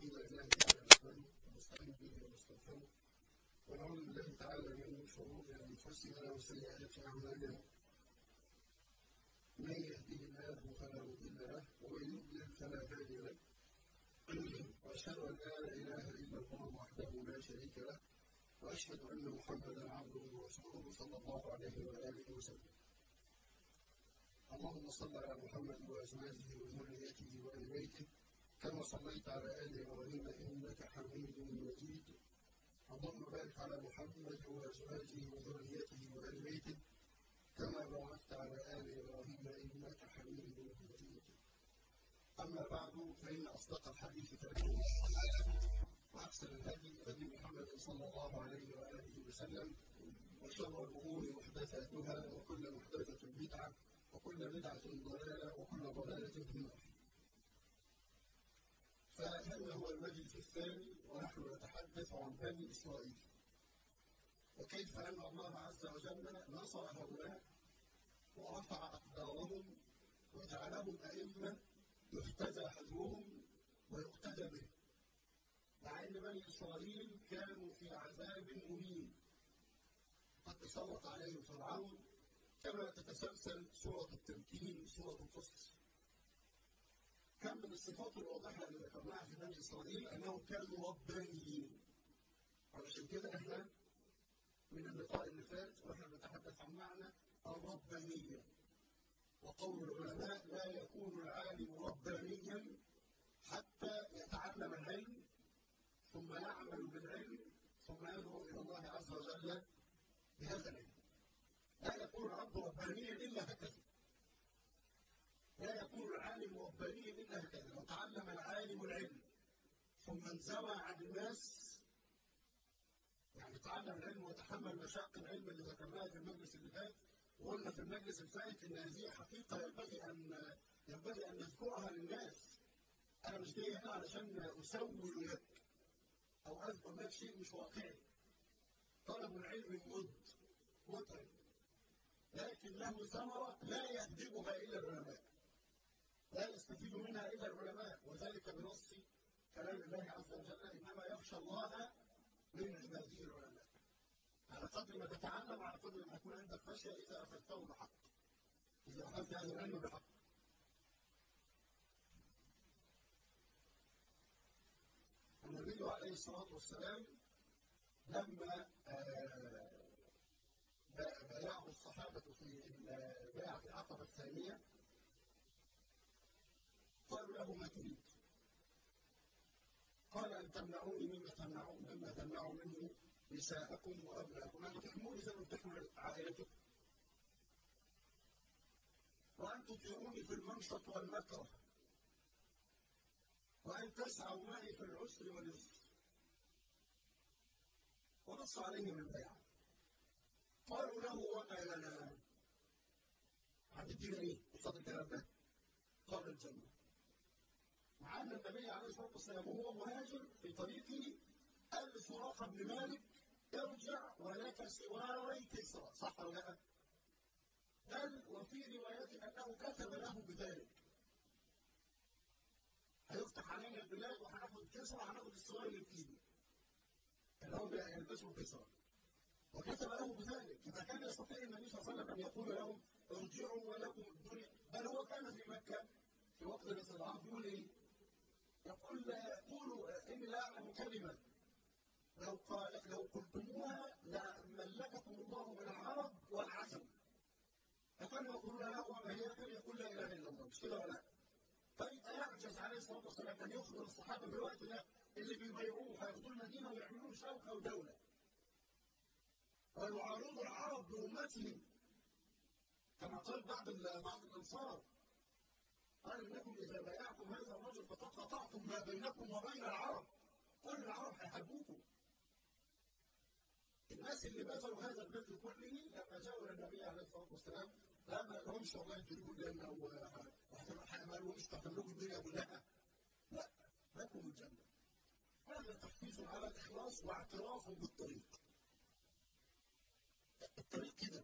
الحمد لله تعالى نحمده ونستعين به ونستغفره ونعوذ بالله تعالى من شرور انفسنا وسيئات اعمالنا من يهده الله فلا مضل له ومن يضلل فلا هادي له واشهد ان لا اله الا الله وحده لا شريك له واشهد ان محمدا عبده ورسوله صلى الله عليه واله وسلم اللهم صل على محمد وازواجه وذريته وال بيته كما صليت على ال ابراهيم انك حميد مجيد اللهم بارك على محمد وازواجه وذريته وال بيته كما باركت على ال ابراهيم انك حميد مجيد اما بعد فان اصدق الحديث كلام الله واحسن الهدي هدي محمد صلى الله عليه واله وسلم وشر الامور محدثاتها وكل محدثه بدعه وكل بدعه ضلاله وكل ضلاله في النار فهذا هو المجلس الثاني ونحن نتحدث عن بني إسرائيل وكيف أن الله عز وجل نصر هؤلاء ورفع أقدارهم وجعلهم أئمة يحتذى حذرهم ويقتدى به مع أن بني إسرائيل كانوا في عذاب مهين قد تسلط عليهم فرعون كما تتسلسل سورة التمكين سورة القصص كم من الصفات الواضحة اللي ذكرناها في بني إسرائيل أنهم كانوا ربانيين. علشان كده إحنا من اللقاء اللي فات وإحنا بنتحدث عن معنى الربانية. وقول العلماء لا يكون العالم ربانيا حتى يتعلم العلم ثم يعمل بالعلم ثم يدعو إلى الله عز وجل بهذا العلم. لا يكون العبد ربانيا إلا هكذا. لا يكون العالم ربانيا الا هكذا لو تعلم العالم العلم ثم انزوى عن الناس يعني تعلم العلم وتحمل مشاق العلم اللي ذكرناها في المجلس اللي فات وقلنا في المجلس اللي فات ان هذه حقيقه ينبغي ان ينبغي ان نذكرها للناس انا مش جاي هنا علشان اسول لك او اذكر لك شيء مش واقعي طلب العلم مد متعب لكن له ثمره لا يهدبها الا العلماء لا يستفيد منها الا العلماء وذلك بنص كلام الله عز وجل انما يخشى الله من عباده العلماء على قدر ما تتعلم على قدر ما يكون عندك خشيه اذا اخذته بحق اذا اخذت هذا العلم بحق النبي عليه الصلاه والسلام لما بايعه الصحابه في بيعه العقبه الثانيه قالوا له ما تريد قال ان تمنعوني مما تمنعون مما تمنعوا منه نساءكم وابناءكم ان تحموني زي ما بتحمل عائلتكم وان تطيعوني في المنشط والمكره وان تسعوا معي في العسر واليسر ونص عليهم البيعه قالوا له وما لنا هتدينا ايه قصاد الكلام ده قال الجنه مع ان النبي عليه الصلاه والسلام وهو مهاجر في طريقه قال لسراقه بن مالك ارجع ولك سواري كسرى صح ولا لا؟ بل وفي روايات انه كتب له بذلك هيفتح علينا البلاد وهناخد كسرى هناخد السوار اللي في ايدي اللي هو يلبسه كسرى وكتب له بذلك اذا كان يستطيع النبي صلى الله عليه وسلم ان يقول لهم ارجعوا ولكم الدنيا بل هو كان في مكه في وقت الاستضعاف يقول ايه؟ يقول قولوا اني لا اعلم كلمه لو قال لو قلتموها لملككم الله من العرب والعجم فكانوا يقولون له وما هي كان يقول لا اله الا الله مش كده ولا لا؟ فيبقى يعجز عليه الصلاه والسلام ان يخبر الصحابه في الوقت ده اللي بيبايعوه هياخدوا المدينه ويعملوا شوكه ودوله ويعارضوا العرب بامتهم كما قال بعض بعض الانصار قال انكم اذا بايعتم هذا الرجل فقد قطعتم ما بينكم وبين العرب كل العرب هيحبوكم الناس اللي بذلوا هذا البذل كله لما جاءوا الى النبي عليه الصلاه والسلام لا ما لهمش والله تجيبوا الجنه وما لهمش تخلوكم الدنيا كلها لا لكم الجنه هذا تحفيز على الاخلاص واعتراف بالطريق الطريق كده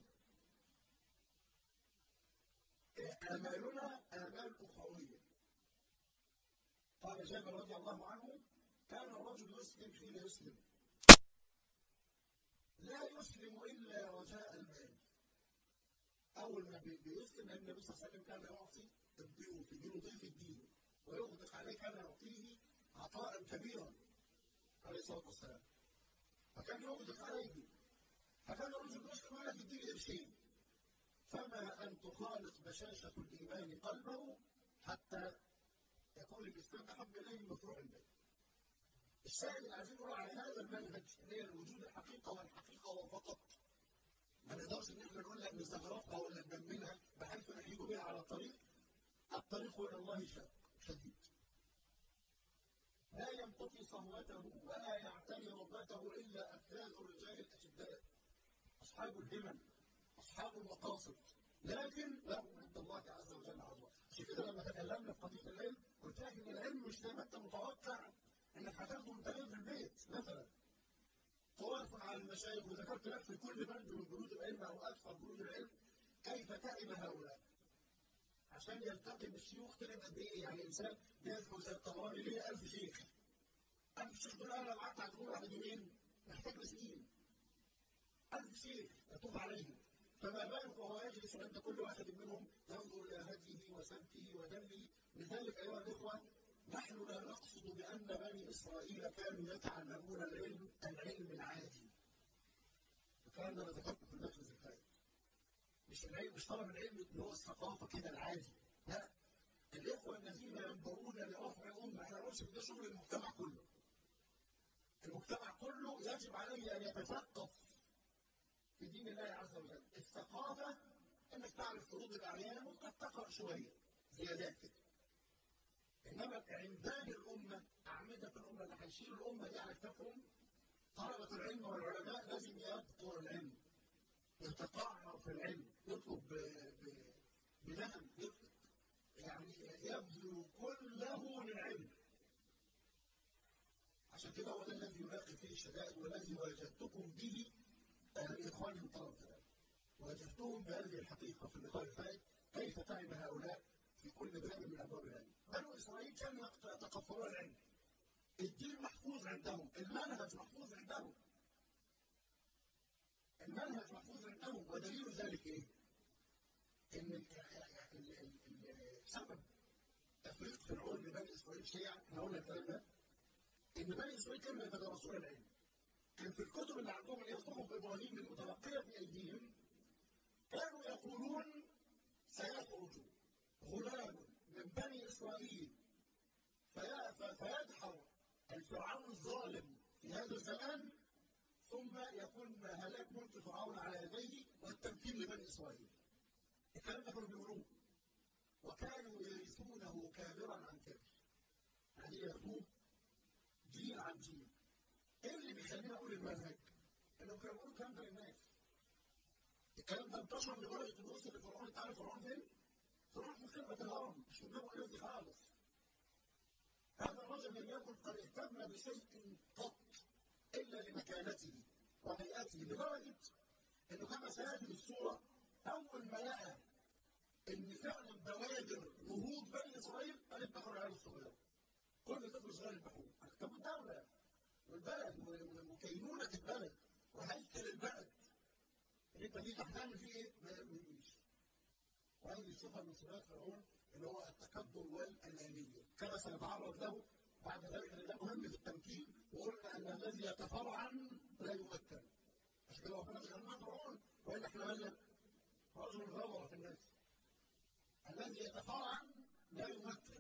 آمالنا آمال أخروية قال جابر رضي الله عنه كان الرجل يسلم حين يسلم لا يسلم إلا رجاء المال أول ما بيسلم النبي صلى الله عليه وسلم كان يعطي الضيوف يديله ضيف الدين ويغدق عليه كان يعطيه عطاء كبيرا عليه الصلاة والسلام فكان يغدق عليه فكان الرجل يسلم ولا تديله قرشين فما أن تخالط بشاشة الإيمان قلبه حتى يكون الإسلام أحب إليه من مفروع البيت الشاهد اللي عايزين نقول على هذا المنهج اللي هي الوجود الحقيقة والحقيقة وفقط ما نقدرش ان احنا نقول لك نستغرقها ولا نجملها بحيث نحيد بها على الطريق الطريق الى الله شاق شديد لا يمتطي صهوته ولا يعتني ربته الا افذاذ الرجال الاشداء اصحاب الهمم اصحاب المقاصد لكن لهم عند الله عز وجل عظمه عشان كده لما تكلمنا في قضيه العلم قلت لك ان العلم مش زي ما انت متوقع انك هتاخده وانت في البيت مثلا طوائف على المشايخ وذكرت لك في كل بند من بنود العلم او اكثر بنود العلم كيف تعب هؤلاء عشان يلتقي بالشيوخ كده قد ايه يعني انسان بيذكر زي الطبراني ليه 1000 شيخ 1000 شيخ دول انا لو قعدت هتقول واحد يومين محتاج سنين 1000 شيخ يطوف عليهم فما بالك وهو يجلس عند كل واحد منهم ينظر الى هديه وسمته ودمه لذلك ايها الاخوه نحن لا نقصد بأن بني إسرائيل كانوا يتعلمون العلم العلم العادي. الكلام ده أنا ذكرته في المجلس الفائت. مش العلم مش طلب العلم اللي هو الثقافة كده العادي. لا. الإخوة الذين ينبغون لرفع الأمة احنا نقولش ده شغل المجتمع كله. المجتمع كله يجب عليه أن يتثقف في دين الله عز وجل. الثقافة إنك تعرف فروض الأعيان ممكن تقرأ شوية زيادات كده. انما عمدان الامه اعمده الامه اللي هيشيل الامه دي على كتافهم طلبه العلم والعلماء لازم يذكر العلم يتطعر في العلم يطلب بنهم يطلب يعني يبذل كله للعلم عشان كده هو ده الذي يلاقي فيه الشدائد والذي واجهتكم به اخواني من طلبه العلم واجهتهم بهذه الحقيقه في اللقاء الفائت كيف تعب هؤلاء في كل باب من ابواب العلم. بنو اسرائيل كانوا يتكفرون العلم. الدين محفوظ عندهم، المنهج محفوظ عندهم. المنهج محفوظ عندهم ودليل ذلك ايه؟ ان سبب تفريق فرعون لبني اسرائيل شيعا احنا قلنا الكلام ده ان بني اسرائيل كانوا يتدرسون العلم. كان في الكتب اللي عندهم اللي هي صحف ابراهيم المتبقيه في ايديهم كانوا يقولون سيخرج غلام من بني اسرائيل فيدحر الفرعون الظالم في هذا الزمان ثم يكون هلاك ملك فرعون على يديه والتمكين لبني اسرائيل. الكلام ده كانوا بيقولوه وكانوا يرثونه كابرا عن كبر. يعني ياخدوه جيل عن جيل. ايه اللي بيخليني اقول المنهج؟ انهم كانوا بيقولوا الكلام ده للناس. الكلام ده انتشر لدرجه ان وصل لفرعون انت عارف فرعون فين؟ تروح في خدمة الهرم مش في الجو الذي خالص هذا الرجل لم يكن قد اهتم بشيء قط إلا لمكانته وهيئته لدرجة إنه كما سيأتي بالصورة أول ما لقى إن فعلا بوادر نهوض بني إسرائيل قال اتبعوا العيال الصغيرة كل طفل صغير يذبحوه طب الدولة والبلد وكينونة البلد وهيكل البلد اللي انت دي هتعمل فيه ايه؟ ما يؤمنيش وهذه صفة من صفات فرعون اللي هو التكبر والأنانية كما سنتعرض له بعد ذلك لأن ده مهم في التمكين وقلنا أن الذي يتفرعن لا يمكن عشان كده ربنا جعلنا فرعون وإلا احنا مالنا رجل غبر في الناس الذي يتفرعن لا يمكن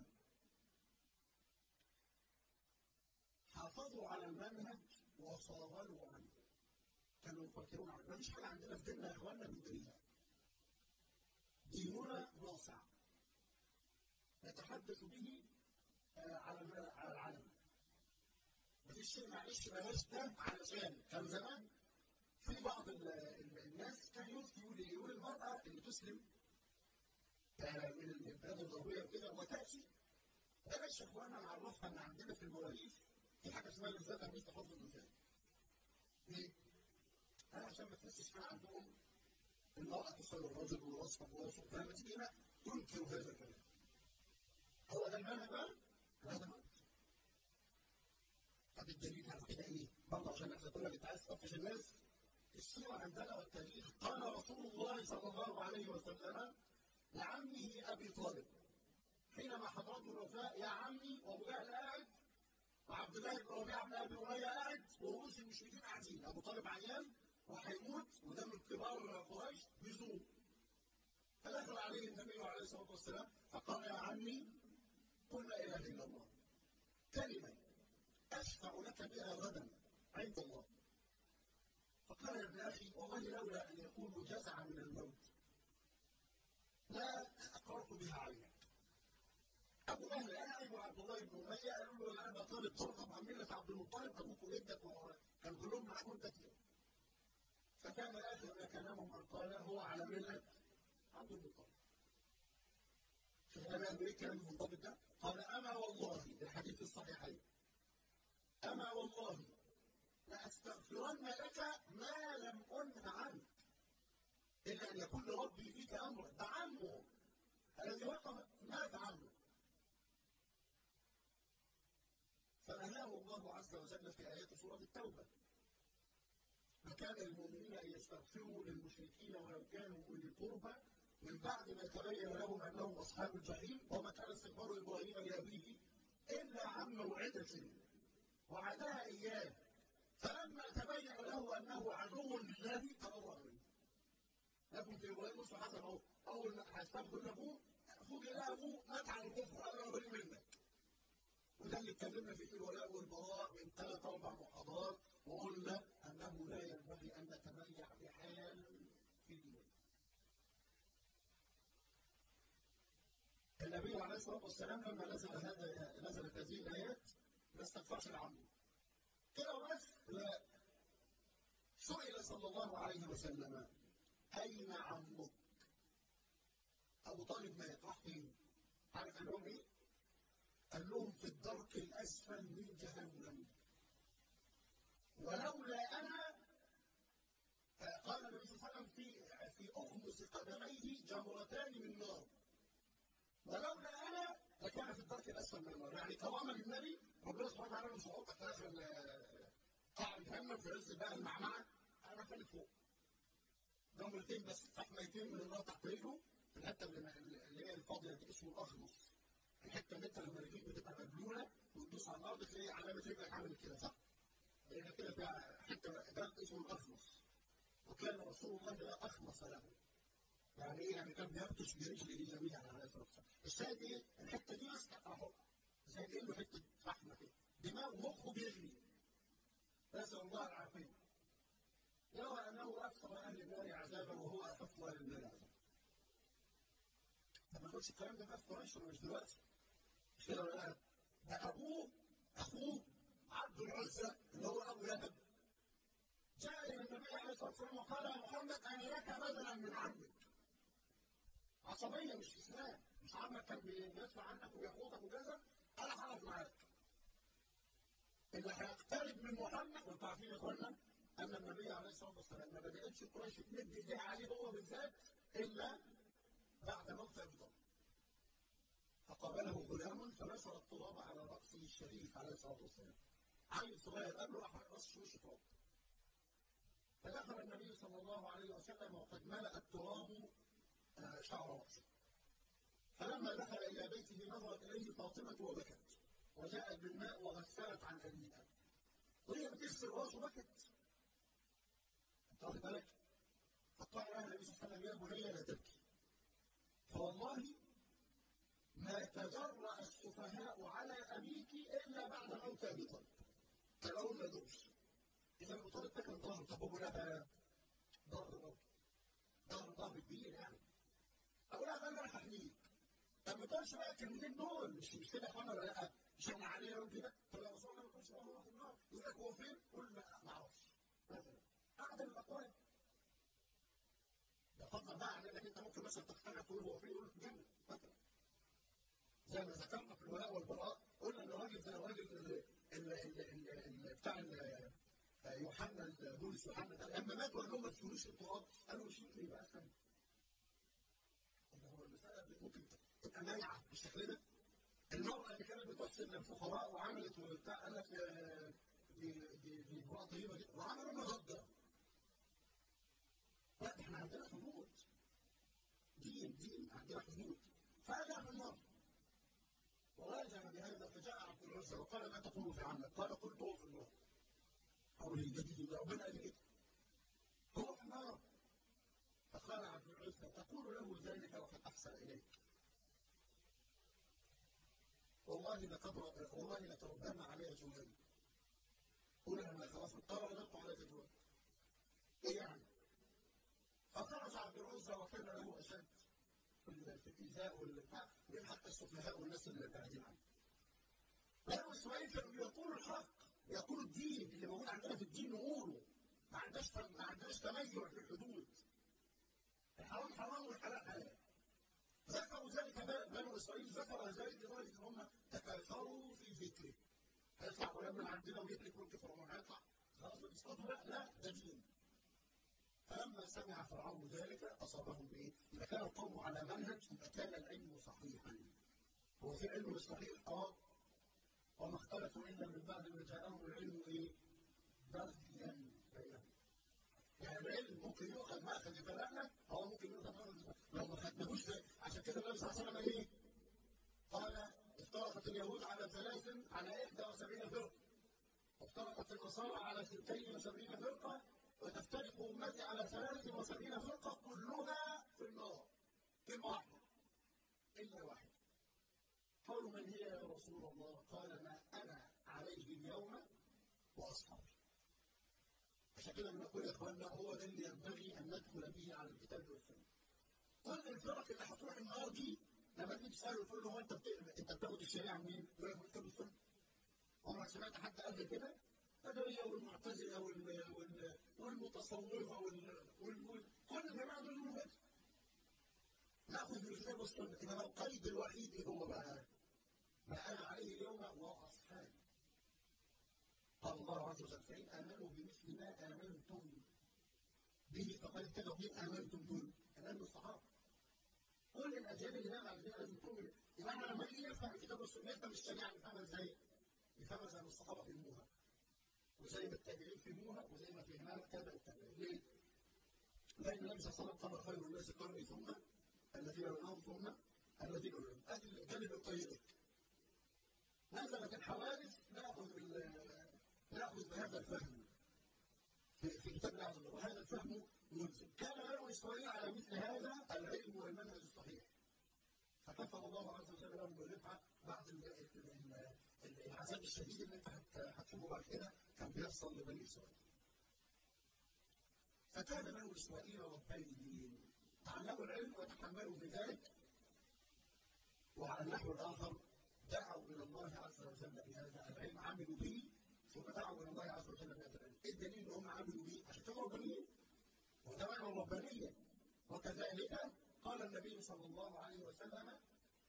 حافظوا على المنهج وصاغلوا عنه كانوا يفكرون عنه ما فيش حاجة عندنا في ديننا يا إخواننا بندريها ديننا واسع نتحدث به على على العالم مفيش شيء معلش بلاش ده علشان كان زمان في بعض الناس كان يفتي يقول يقول المرأة اللي تسلم من البلاد الغربية وكده وتأتي بلاش يا اخوانا نعرفها ان عندنا في المواريث في حاجة اسمها الزكاة تمييز تحفظ المثال. ليه؟ أنا عشان ما تحسش كان عندهم المرأة تسأل الرجل ووصفه ووصفه فلما تيجي هنا تنكر هذا الكلام. هو ده المعنى بقى؟ هذا المعنى. عشان احنا كنا انت عايز تطفش الناس السيره عندنا والتاريخ قال رسول الله صلى الله عليه وسلم لعمه ابي طالب حينما حضرته الوفاه يا عمي وابو جهل قاعد وعبد الله بن ربيعه بن ابي اميه قاعد ورؤوس المشركين قاعدين ابو طالب عيان وهيموت وده من كبار قريش بيزور فدخل عليه النبي عليه الصلاه والسلام فقال يا عمي قل لا اله الا الله كلمه اشفع لك بها غدا عند الله فقال يا ابن اخي والله لولا ان يكون جزعا من الموت لا اقرأت بها عينك ابو جهل قاعد وعبد الله بن اميه قالوا له يا ابا طالب ترغب عن مله عبد المطلب ابوك وجدك كان كلهم معاك وانت فيه فكان اخر ما كلامهم ان قال هو على مله عبد المطلب شوف انا قال ايه كلام المنضبط ده؟ قال اما والله الحديث الصحيحين اما والله لاستغفرن لك ما لم انه عنك الا ان يكون لربي فيك امرا ده عمه الذي وقف مات عنه فنهاه الله عز وجل في آيات سورة التوبة فكان المؤمنين أن يستغفروا للمشركين ولو كانوا أولي قربى من بعد ما تبين لهم أنهم أصحاب الجحيم وما كان استغفار إبراهيم لأبيه إلا عن موعدة وعدها إياه فلما تبين له أنه عدو لله تبرأ منه لكن في إبراهيم مصر حسن أهو أول ما هيستغفر لأبوه أخوك إلى أبوه مات على الكفر أنا بريء منك وده اللي اتكلمنا فيه في الولاء والبراء من ثلاث اربع محاضرات وقلنا انه لا ينبغي ان نتميع بحال في الدين. النبي عليه الصلاه والسلام لما نزل هذا نزلت هذه الايات ما استغفرش لعمه. كده وبس لا سئل صلى الله عليه وسلم اين عمك؟ ابو طالب مات راح فين؟ عارف قال لهم ايه؟ قال لهم في الدرك الاسفل من جهنم ولولا انا قال النبي صلى الله عليه وسلم في في اخمص قدميه جمرتان من نار ولولا انا لكان في الدرك الاسفل من النار يعني كرامه للنبي ربنا سبحانه وتعالى مش هيحطك في اخر قاع جهنم في عز بقى المعمعه انا خليك فوق جمرتين بس فحميتين من النار تحت رجله في الحته اللي هي الفاضيه دي اسمه الاخمص الحته اللي انت لما رجليك بتبقى مبلوله وتدوس على الارض تلاقي علامه رجلك عملت كده صح؟ لان كده فيها حته ده اسمه الاخمص وكان رسول الله لا اخمص له يعني ايه يعني كان بيبطش برجله جميعا عليه الصلاه والسلام الشاهد ايه؟ الحته دي بس اهو زي كانه حته فحمه كده دماغ مخه بيغلي نسال الله العافيه يرى انه اكثر اهل النار عذابا وهو اخف اهل النار عذابا طب ما تقولش الكلام ده بقى في قريش ولا مش دلوقتي مش كده ولا لا؟ ده ابوه اخوه عبد العزى اللي هو ابو لهب جاء الى النبي عليه الصلاه والسلام وقال يا محمد انا لك بدلا من عمك عصبيه مش اسلام مش عمك كان بيدفع عنك ويحوطك وكذا انا هقف معاك اللي هيقترب من محمد وانتوا عارفين يا اخوانا ان النبي عليه الصلاه والسلام ما بداتش قريش تمد ايديها عليه هو بالذات الا بعد موت ابي طالب فقابله غلام فنشر التراب على راسه الشريف عليه الصلاه والسلام عيل صغير قبله راح راسه وشه تراب فدخل النبي صلى الله عليه وسلم وقد ملا التراب شعر راسه فلما دخل الى بيته نظرت اليه فاطمه وبكت وجاءت بالماء وغسلت عن ابيها وهي بتغسل راسه بكت انت واخد بالك؟ فقال لها النبي صلى الله عليه وسلم يا بني لا تبكي فوالله ما تجرأ السفهاء على أبيك إلا بعد موت أبي طالب. كانوا ما دوش. إذا أبو طالب ده كان ظهر طب أبو لهب ظهر برضه. ظهر ظهر كبير يعني. أبو لهب قال له أنا هحميك. طب ما تقولش بقى الكلمتين دول مش مش كده يا اخوانا ولا لا؟ مش احنا علينا يوم كده؟ طب يا رسول الله ما تقولش هو في النار. يقول لك هو فين؟ قول لا ما أعرفش. مثلا أعدم الأقوال. ده فضلا بقى عن انك انت ممكن مثلا تقتنع تقول هو فين يقول في الجنه مثلا زي ما ذكرنا في الولاء والبراء قلنا ان الراجل ده الراجل اللي بتاع يوحنا بولس يوحنا ده لما مات وقال لهم ما تدخلوش التراب قالوا مش يمكن يبقى اسلم هو المساله ممكن تبقى مايعه بالشكل ده المرأة اللي كانت بتحسن للفقراء وعملت وبتاع قال لك دي دي دي امراه طيبه جدا وعملوا مضجه لا احنا عندنا حدود دين دين عندنا حدود فاجا في النار وواجه بهذا فجاء عبد العزى وقال ما تقول في عمك؟ قال قلت هو في النار. قول الجديد ربنا قال كده. هو في النار. فقال عبد العزى تقول له ذلك وقد احسن اليك. والله لقد والله لتربما عليها جوال. قول انا خلاص قال رددت عليك جوال. ايه يعني؟ فخرج عبد العزى وكان له اشد في الايذاء والبتاع من حتى السفهاء والناس اللي بعيدين عنه. بنو اسرائيل كانوا بيقولوا الحق يقولوا الدين اللي موجود عندنا في الدين نقوله ما عندناش ما عندناش تميع في الحدود. الحرام حرام والحلال حلال. ذكروا ذلك بنو اسرائيل ذكر ذلك لدرجه ان هم تكاثروا في ذكره. هيطلع غلام من عندنا ويهلك ملك فرعون هيطلع خلاص الاسلام لا لا ده دين. فلما سمع فرعون ذلك اصابهم بايه؟ اذا كان القوم على منهج يبقى كان العلم صحيحا. هو في علم مش صحيح؟ اه. وما اختلفوا الا من بعد ما جاءهم العلم ايه؟ بغيا بينهم. يعني العلم ممكن يؤخذ ماخذ كلامنا او ممكن يؤخذ لو ما خدناهوش عشان كده النبي صلى الله عليه وسلم ايه؟ قال افترقت اليهود على ثلاث على 71 فرقه. وافترقت النصارى على 72 فرقه وتفترق أمتي على 73 فرقة كلها في النار كلمة واحدة إلا واحدة قالوا من هي يا رسول الله؟ قال ما أنا عليه اليوم وأصحابي عشان كده بنقول يا إخواننا هو ده اللي ينبغي أن ندخل به على الكتاب والسنة كل الفرق اللي هتروح النار دي لما تيجي تسأله تقول له هو أنت أنت بتاخد الشريعة منين؟ يقول لك من الكتاب والسنة عمرك سمعت حد قبل كده؟ القدرية والمعتزلة والمتصوفة وال كل الجماعة دول مفاد ناخذ من الكتاب والسنة إنما القيد الوحيد إيه هو بقى ما أنا عليه اليوم وأصحابي قال الله عز وجل فإن آمنوا بمثل ما آمنتم به فقد اهتدوا من آمنتم به آمنوا الصحابة كل الأجيال اللي نعمل عليها لازم تؤمن يبقى احنا لما نيجي نفهم الكتاب والسنة نفهم الشريعة نفهمها ازاي؟ نفهمها زي ما الصحابة فهموها وزي ما التابعين فهموها وزي ما فهمها تابع التابعين ليه؟ لأن النبي صلى الله عليه وسلم قال خير الناس قرني ثم الذين يلونهم ثم الذين يلونهم أهل الجانب الطيب نزلت الحوادث ناخذ ناخذ بهذا الفهم في, في كتاب الله عز وجل وهذا الفهم ملزم كان بنو اسرائيل على مثل هذا العلم والمنهج الصحيح فكفر الله عز وجل لهم بالرفعه بعد العذاب الشديد اللي انت هتشوفه بعد كده كان بيحصل لبني اسرائيل. فكان بنو اسرائيل ربانيين تعلموا العلم وتحملوا بذلك وعلى النحو الاخر دعوا الى الله عز وجل بهذا العلم عملوا به ثم دعوا الى الله عز وجل بهذا العلم. ايه الدليل ان هم عملوا به؟ عشان كانوا ربانيين. وده معنى الربانيه. وكذلك قال النبي صلى الله عليه وسلم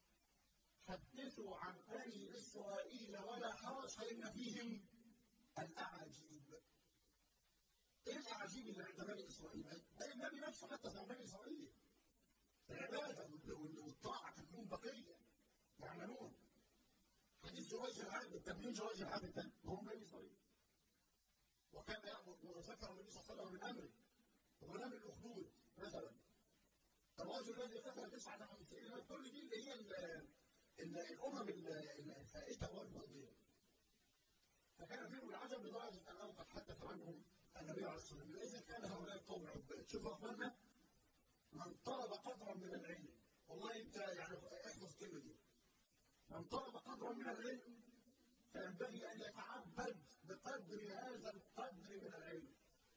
حدثوا عن بني اسرائيل ولا حرج فان فيهم الاعاجيب. ايه الاعاجيب اللي عند بني اسرائيل؟ ده النبي نفسه حدث عن بني اسرائيل. العباده والطاعه كانت لهم بقيه يعملون. حديث جواز العبد التمرين جواز العبد ده هم بني اسرائيل. وكان يامر وذكر النبي صلى الله عليه وسلم من امره ونام الاخدود مثلا الرجل الذي قتل تسعة من كل دي اللي هي الامم الفائته والماضيه فكان فيهم العجب لدرجه انه قد حدث عنهم النبي عليه الصلاه والسلام اذا كان هؤلاء القوم عباد شوفوا اخوانا من طلب قدرا من العلم والله انت يعني احفظ الكلمه دي من طلب قدرا من العلم فينبغي ان يتعبد بقدر هذا القدر من العلم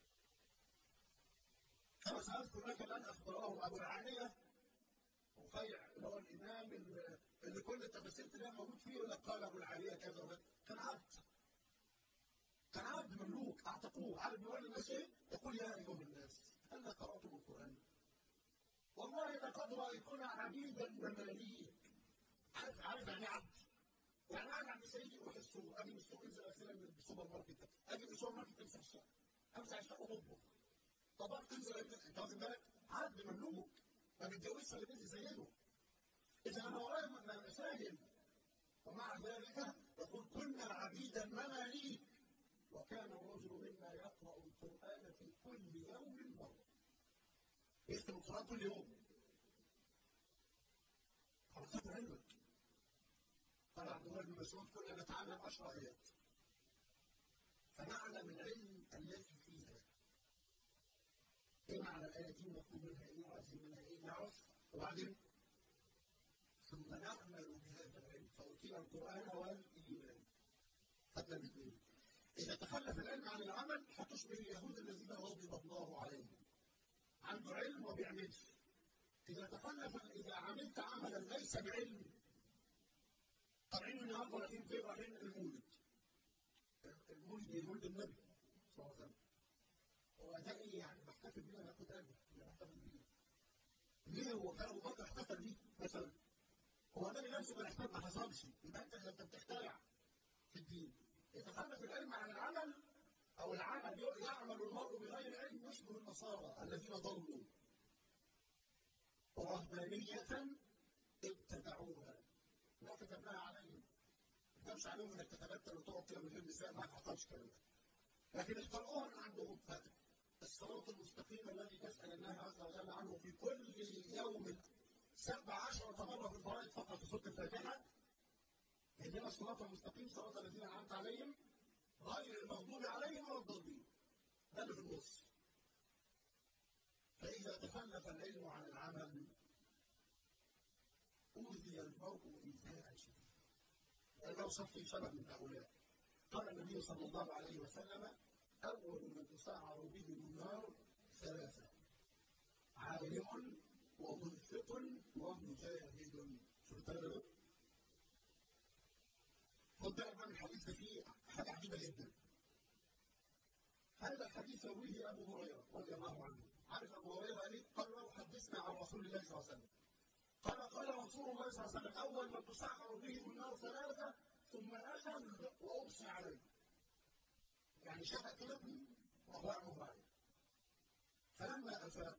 كما سأذكر لك الآن أخبره أبو العالية رفيع اللي هو الإمام اللي كل التفاسير تلاقيها موجود فيه يقول لك قال أبو العالية كذا كان عبد كان عبد مملوك أعتقوه عبد بيقول للناس إيه؟ يقول يا أيها الناس هل قرأتم القرآن؟ والله لقد رأيتنا عبيدا مماليك عارف عارف يعني عبد يعني أنا عند سيدي أروح السوق أجي من السوق أنزل أغسلها من السوبر ماركت أجي من السوبر ماركت أمسح الشقة أمسح الشقة وأطبخ طبعا تنزل انت واخد بالك عبد مملوك ما بيتجوزش اللي بنت زيه اذا انا ورايا مساجد ومع ذلك يقول كنا عبيدا مماليك وكان الرجل منا يقرأ القرآن في كل يوم مرة يختم القرآن كل يوم حركات علمك قال عبد الله بن مسعود كنا نتعلم عشر آيات فنعلم العلم الذي فيها ايه معنى الآية دي مطلوب منها ايه وعايزين منها ايه نعرف وبعدين ثم نعمل بهذا العلم فأوتينا القرآن والإيمان خدنا الاثنين إذا تخلف العلم عن العمل هتشبه اليهود الذين غضب الله عليهم عنده علم وما بيعملش إذا تخلف إذا عملت عملا ليس بعلم طالعين النهارده رايحين فين؟ رايحين المولد المولد مولد النبي صلى الله عليه وسلم هو ده ايه يعني بحتفل بيه انا كنت قلبي بحتفل بيه ليه هو كان ابو بكر احتفل بيه مثلا هو النبي نفسه كان احتفل ما حصلش يبقى انت انت بتخترع في الدين يتخلف العلم عن العمل او العمل يعمل المرء بغير علم يشبه النصارى الذين ضلوا ورهبانية ابتدعوها ما كتبناها عليهم ما كتبش عليهم انك تتبتل وتقعد كده من غير مثال ما حصلش الكلام ده لكن اخترعوها من عندهم فاتح الصراط المستقيم الذي تسأل الله عز وجل عنه في كل يوم سبع عشرة مرة في الفرائض فقط في سورة الفاتحة اهدنا الصراط المستقيم صراط الذين أنعمت عليهم غير المغضوب عليهم ولا الضالين ده اللي في النص فإذا تخلف العلم عن العمل أوذي المرء إيذاء شديدا لأنه صف سبب من هؤلاء قال النبي صلى الله عليه وسلم أول من تسعر به النار ثلاثة عالم ومنفق ومجاهد شو الثلاثة خد بالك من الحديث ده فيه حاجة عجيبة جدا هذا الحديث يرويه أبو هريرة رضي الله عنه عارف أبو هريرة قال إيه؟ قال له حدثنا عن رسول الله صلى الله عليه وسلم قال قال رسول الله صلى الله عليه وسلم أول من تسعر به النار ثلاثة ثم أخذ وأغشي عليه يعني شفق كده وهو يعمل عليه فلما أفاق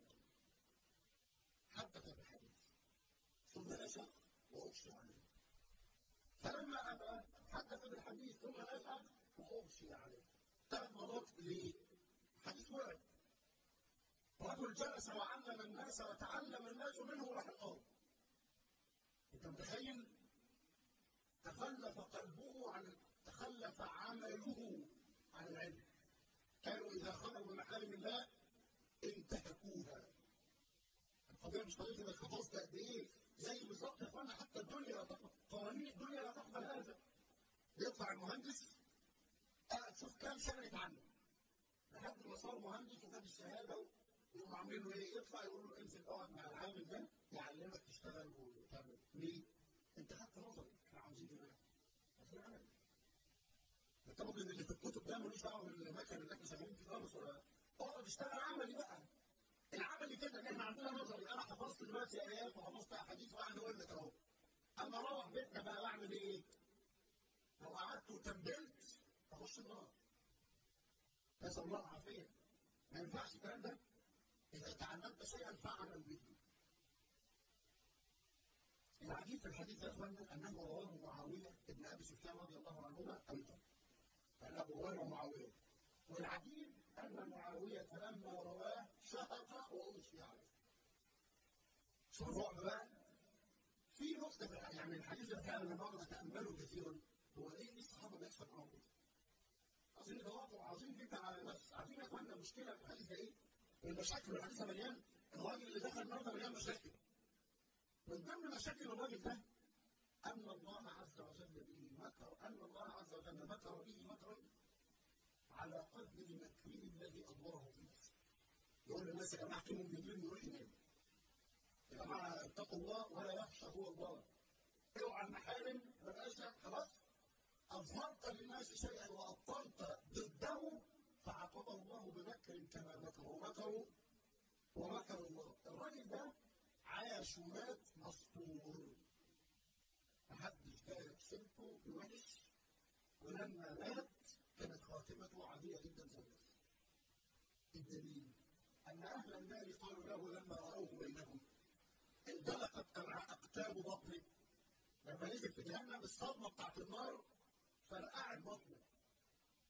حدث بالحديث ثم نشأ وأغشي عليه فلما أبى حدث بالحديث ثم نشأ وأغشي عليه ثلاث مرات ليه؟ حديث وعد رجل جلس وعلم الناس وتعلم الناس منه راح الأرض أنت متخيل؟ تخلف قلبه عن تخلف عمله عن العلم كانوا إذا خرجوا من محارم الله انتهكوها القضية مش قضية انك حفظت قد إيه زي بالظبط يا اخوانا حتى الدنيا لا تقبل قوانين الدنيا لا تقبل هذا يطلع المهندس قاعد شوف كام سنة يتعلم لحد ما صار مهندس وخد الشهادة يقوموا عاملين له ايه؟ يطلع يقول له انزل اقعد مع العامل ده يعلمك تشتغل وتعمل ليه؟ انت خدت نظري احنا عاوزين دماغ عاوزين عمل انت ممكن اللي في الكتب ده ملوش دعوه بالمكن اللي احنا شغالين فيه خالص ولا اقعد اشتغل عملي بقى العملي كده ان احنا عندنا نظري انا حفظت دلوقتي ايات وحفظت احاديث وقاعد اقول لك اهو اما اروح بيتنا بقى اعمل ايه؟ لو قعدت وتبلت اخش النار نسال الله العافيه ما ينفعش الكلام ده اذا تعلمت شيئا فاعمل به العجيب في الحديث يا اخوانا انه رواه معاويه بن ابي سفيان رضي الله عنهما ايضا قال ابو هريره ومعاويه والعجيب ان معاويه لما رواه شهق واغشي عليه شوف الرعب بقى في نقطه يعني الحديث ده فعلا لما اتامله كثيرا هو ليه الصحابه بيحصل معاهم كده؟ عايزين يتواطوا عايزين جدا على النفس عارفين يا اخوانا المشكله في الحديث ده ايه؟ المشاكل الحديث مليان الراجل اللي دخل النهارده مليان مشاكل من ضمن مشاكل الراجل ده أن الله عز وجل به مكر أن الله عز وجل مكر به مكرا على قدر مكره الذي أضمره في نفسه يقول للناس يا جماعة كلهم بالليل يروح ينام يا جماعة اتقوا الله ولا يخشى هو الله اوعى المحارم ما بقاش خلاص أظهرت للناس شيئا وأبطلت ضده فعاقبه الله بمكر كما مكروا مكروا ومكر الله الراجل ده عاش ومات مسطور محدش جاء سيرته بوحش ولما مات كانت خاتمته عادية جدا زي الناس الدليل أن أهل النار قالوا له لما رأوه بينهم اندلقت أقتاب بطنه لما نزل في جهنم الصدمة بتاعت النار فرقعت بطنه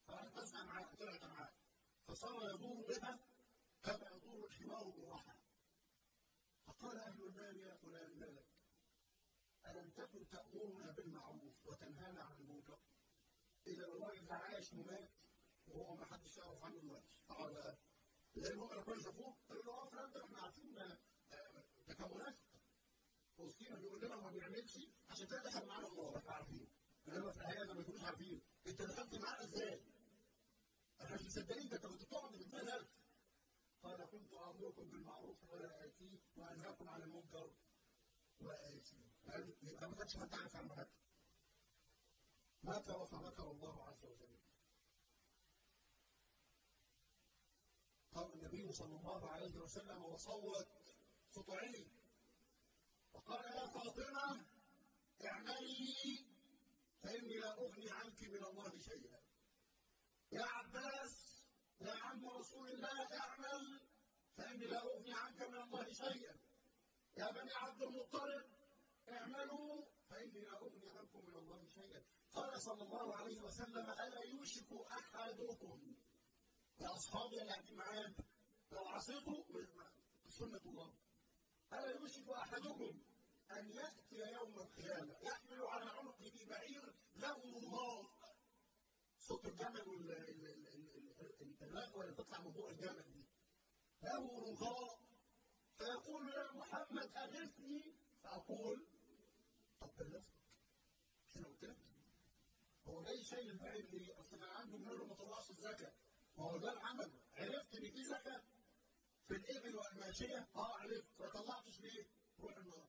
فأسمع معاه طلعت معاه فصار يدور بها كما يدور الحمار بالرحى فقال أهل النار يا فلان ما لك ألم تكن تأمرنا بالمعروف وتنهانا عن المنكر إذا الراجل ده عايش ومات وهو ما حدش يعرف عنه دلوقتي قال لأن هم لو كانوا شافوه قالوا له اه فلان ده احنا عارفين تكونات وسطينا بيقول لنا ما بيعملش عشان كده دخل معانا الله احنا عارفين انما في الحقيقه ما بيكونوش عارفين انت دخلت معانا ازاي؟ احنا مش مصدقين ده انت كنت بتقعد في البلد قال كنت امركم بالمعروف ولا اتيه وانهاكم عن المنكر واتيه يبقى ما كانش حد عارف عن حاجه مات وفمكر الله عز وجل قال النبي صلى الله عليه وسلم وصوت سطعين وقال يا فاطمة اعملي فإني لا أغني عنك من الله شيئا يا عباس يا عم رسول الله اعمل فإني لا أغني عنك من الله شيئا يا بني عبد المطلب اعملوا فإني لا أغني عنكم من الله شيئا قال صلى الله عليه وسلم ألا يوشك أحدكم يا أصحابي اللي قاعدين معايا لو عصيتوا سنة الله ألا يوشك أحدكم أن يأتي يوم القيامة يحمل على عنقه بعير له رماء صوت الجمل والرغوة اللي بتطلع من بوق الجمل دي له رغاء فيقول يا محمد أغثني فأقول طب بلغتك مش أنا قلت لك هو جاي شايل البعير ليه؟ أصل أنا عنده مال ما طلعش الزكاة ما هو ده العمل عرفت إن في زكاة في الإبل والماشية أه عرفت ما طلعتش ليه؟ روح النار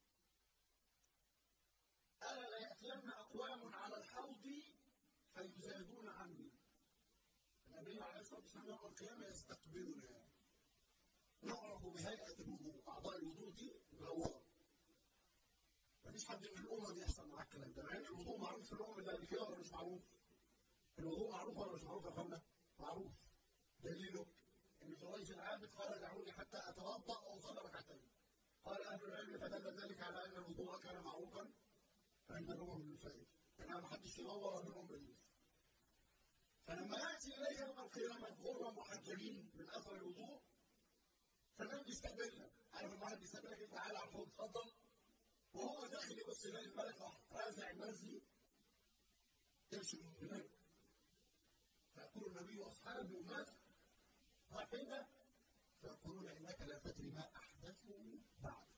ألا لا يأتين أقوام على الحوض فيزادون عني النبي عليه الصلاة والسلام يوم القيامة يستقبلنا نعرف بهيئة الوضوء أعضاء الوضوء دي منورة مفيش حد من الأمم يحصل معاه الكلام ده مع إن الوضوء معروف في الأمم اللي قبل كده ولا مش معروف؟ الوضوء معروف ولا مش معروف يا أخوانا؟ معروف دليله ان جريج العابد قال دعوني حتى اتوضا واصلي ركعتين قال اهل العلم فدل ذلك على ان الوضوء كان معروفا عند الامم المسائل انما ما حدش ينور منهم بالنسبه فلما ياتي اليه يوم القيامه غرا محجلين من اثر الوضوء فالنبي بيستقبلنا عارف الواحد بيستقبلك انت تعالى على الحوض اتفضل وهو داخل يبص يلاقي الملك راح رازع المزي يمشي من هناك فيقول النبي واصحابه ماذا؟ واحدة فيقولون إنك لا تدري ما أحدثوا بعدك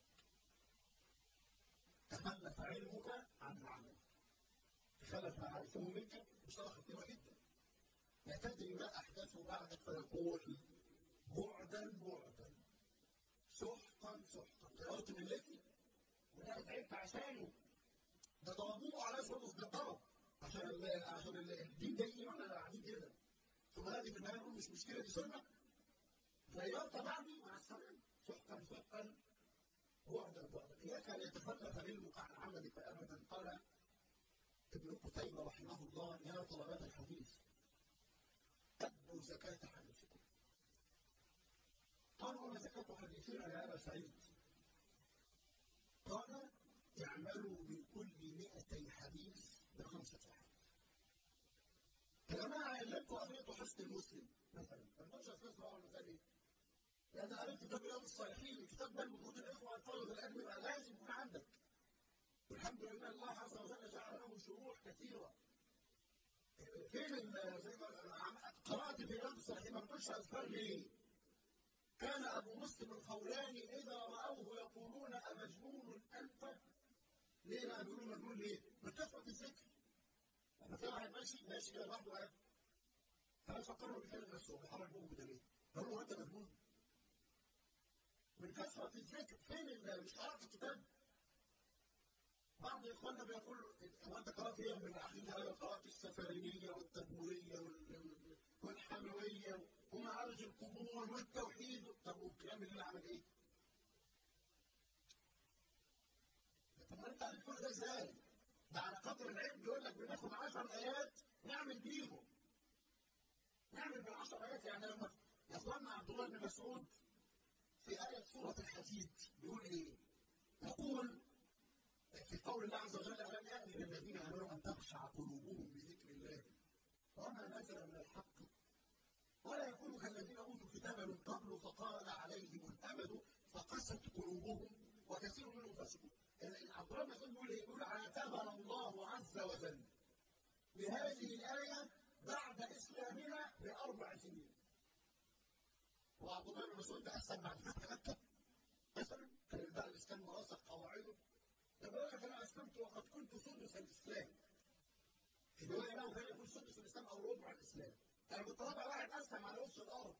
تخلف علمك عن العمل تخلف ما عرفته منك بصراحة خطيرة جدا لا تدري ما أحدثوا بعدك فيقول بعدا بعدا سحقا سحقا قررت من لكي وده تعبت عشانه ده ضربوه على اسمه بالضرب عشان عشان الدين جاي واحنا قاعدين كده ثم هذه في النهايه نقول مش مشكله دي سنه غيرت بعدي مع السلامه سحقا سحقا بعدا بعدا اياك ان يتخلف علمك عن عملك ابدا قال ابن قتيبة رحمه الله يا طلبة الحديث أدوا زكاة حديثكم قالوا وما زكاة حديثنا يا أبا سعيد قال اعملوا من كل مئتي حديث بخمسة حديث الجماعة علمتوا قريتوا حسن المسلم مثلا ما تقولش أساس بقى مثلا لأن قريت كتاب رياض الصالحين الكتاب ده المفروض الإخوة الطلبة العلم يبقى لازم يكون عندك والحمد لله الله عز وجل جعل له شروح كثيرة فين زي ما قرأت في رياض الصالحين ما بتقولش أذكار ليه؟ كان أبو مسلم الخولاني إذا رأوه يقولون أمجنون أنت؟ ليه لا بيقولوا مجنون ليه؟ من كثرة الذكر لما في واحد ماشي ماشي كده لوحده قاعد فأنا فكروا بيكلم نفسه بيحرك بوقه ده ليه؟ قالوا له أنت مجنون من كثرة الذكر فين اللي مش قرأت الكتاب؟ بعض اخواننا بيقول هو انت قرات ايه من العقيده؟ انا قرات السفريه والتدمريه والحمويه ومعارج القبور والتوحيد طب والكلام اللي عمل ايه؟ طب انت هتقول ده ازاي؟ ده على قدر العلم بيقول لك بناخد 10 ايات نعمل بيهم. نعمل بالعشر ايات يعني لما يا اخواننا عبد الله بن مسعود في آية سورة الحديد بيقول ايه؟ يقول في قول الله عز وجل ألم يأن للذين آمنوا أن تخشع قلوبهم بذكر الله وما نزل من الحق ولا يكونوا كالذين اوتوا الكتاب من قبل فطال عليهم الامد فقست قلوبهم وكثير منهم فاسقون عبد الله بن يقول ايه؟ يقول عاتبنا الله عز وجل بهذه الايه بعد اسلامنا باربع سنين. وعبد الله بن مسعود ده اسلم بعد فتح مكه مثلا كان بقى الاسلام مراسخ قواعده ده بيقول لك انا اسلمت وقد كنت سدس الاسلام. يقول له كان يقول سدس الاسلام او ربع الاسلام. انا كنت رابع واحد اسلم على وش الارض.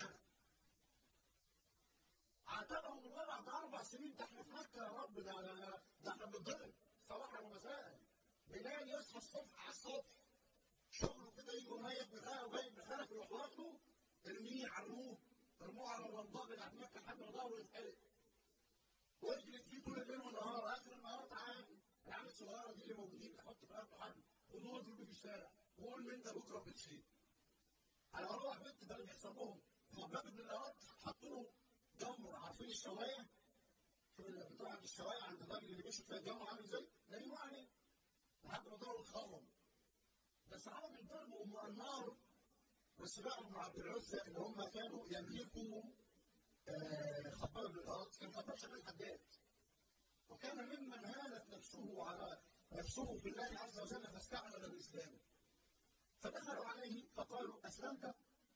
عاتبهم الله بعد اربع سنين ده احنا في مكه يا رب ده ده احنا بنتضرب صباحا ومساء. بلال يصحى الصبح على الصبح شغله كده يجي ميت بخاله وجايب بخاله في لوحده ارميه عرموه ارموه على الرمضاء بتاعت مكه لحد ما ظهره يتحرق واجلس فيه طول الليل والنهار اخر النهار تعالى العيال الصغيره دي اللي موجودين تحط في قلب حد ودول اضرب في الشارع وقول من ده بكره بالخير على اروح بنت ده اللي بيحصل لهم باب ابن الارض حطوا له جمر عارفين الشوايه في بتوع الشوايه عند الراجل اللي بيشرب فيها الجمر عامل ازاي؟ نايموا عليه لحد ما ضربوا الخرم بس عرب الضرب ام النار بس بقى ام عبد العزى اللي هم كانوا يملكوا آه خباب بن الارض كان خباب شغال حداد وكان ممن هانت نفسه على نفسه بالله عز وجل فاستعمل الاسلام فدخلوا عليه فقالوا اسلمت؟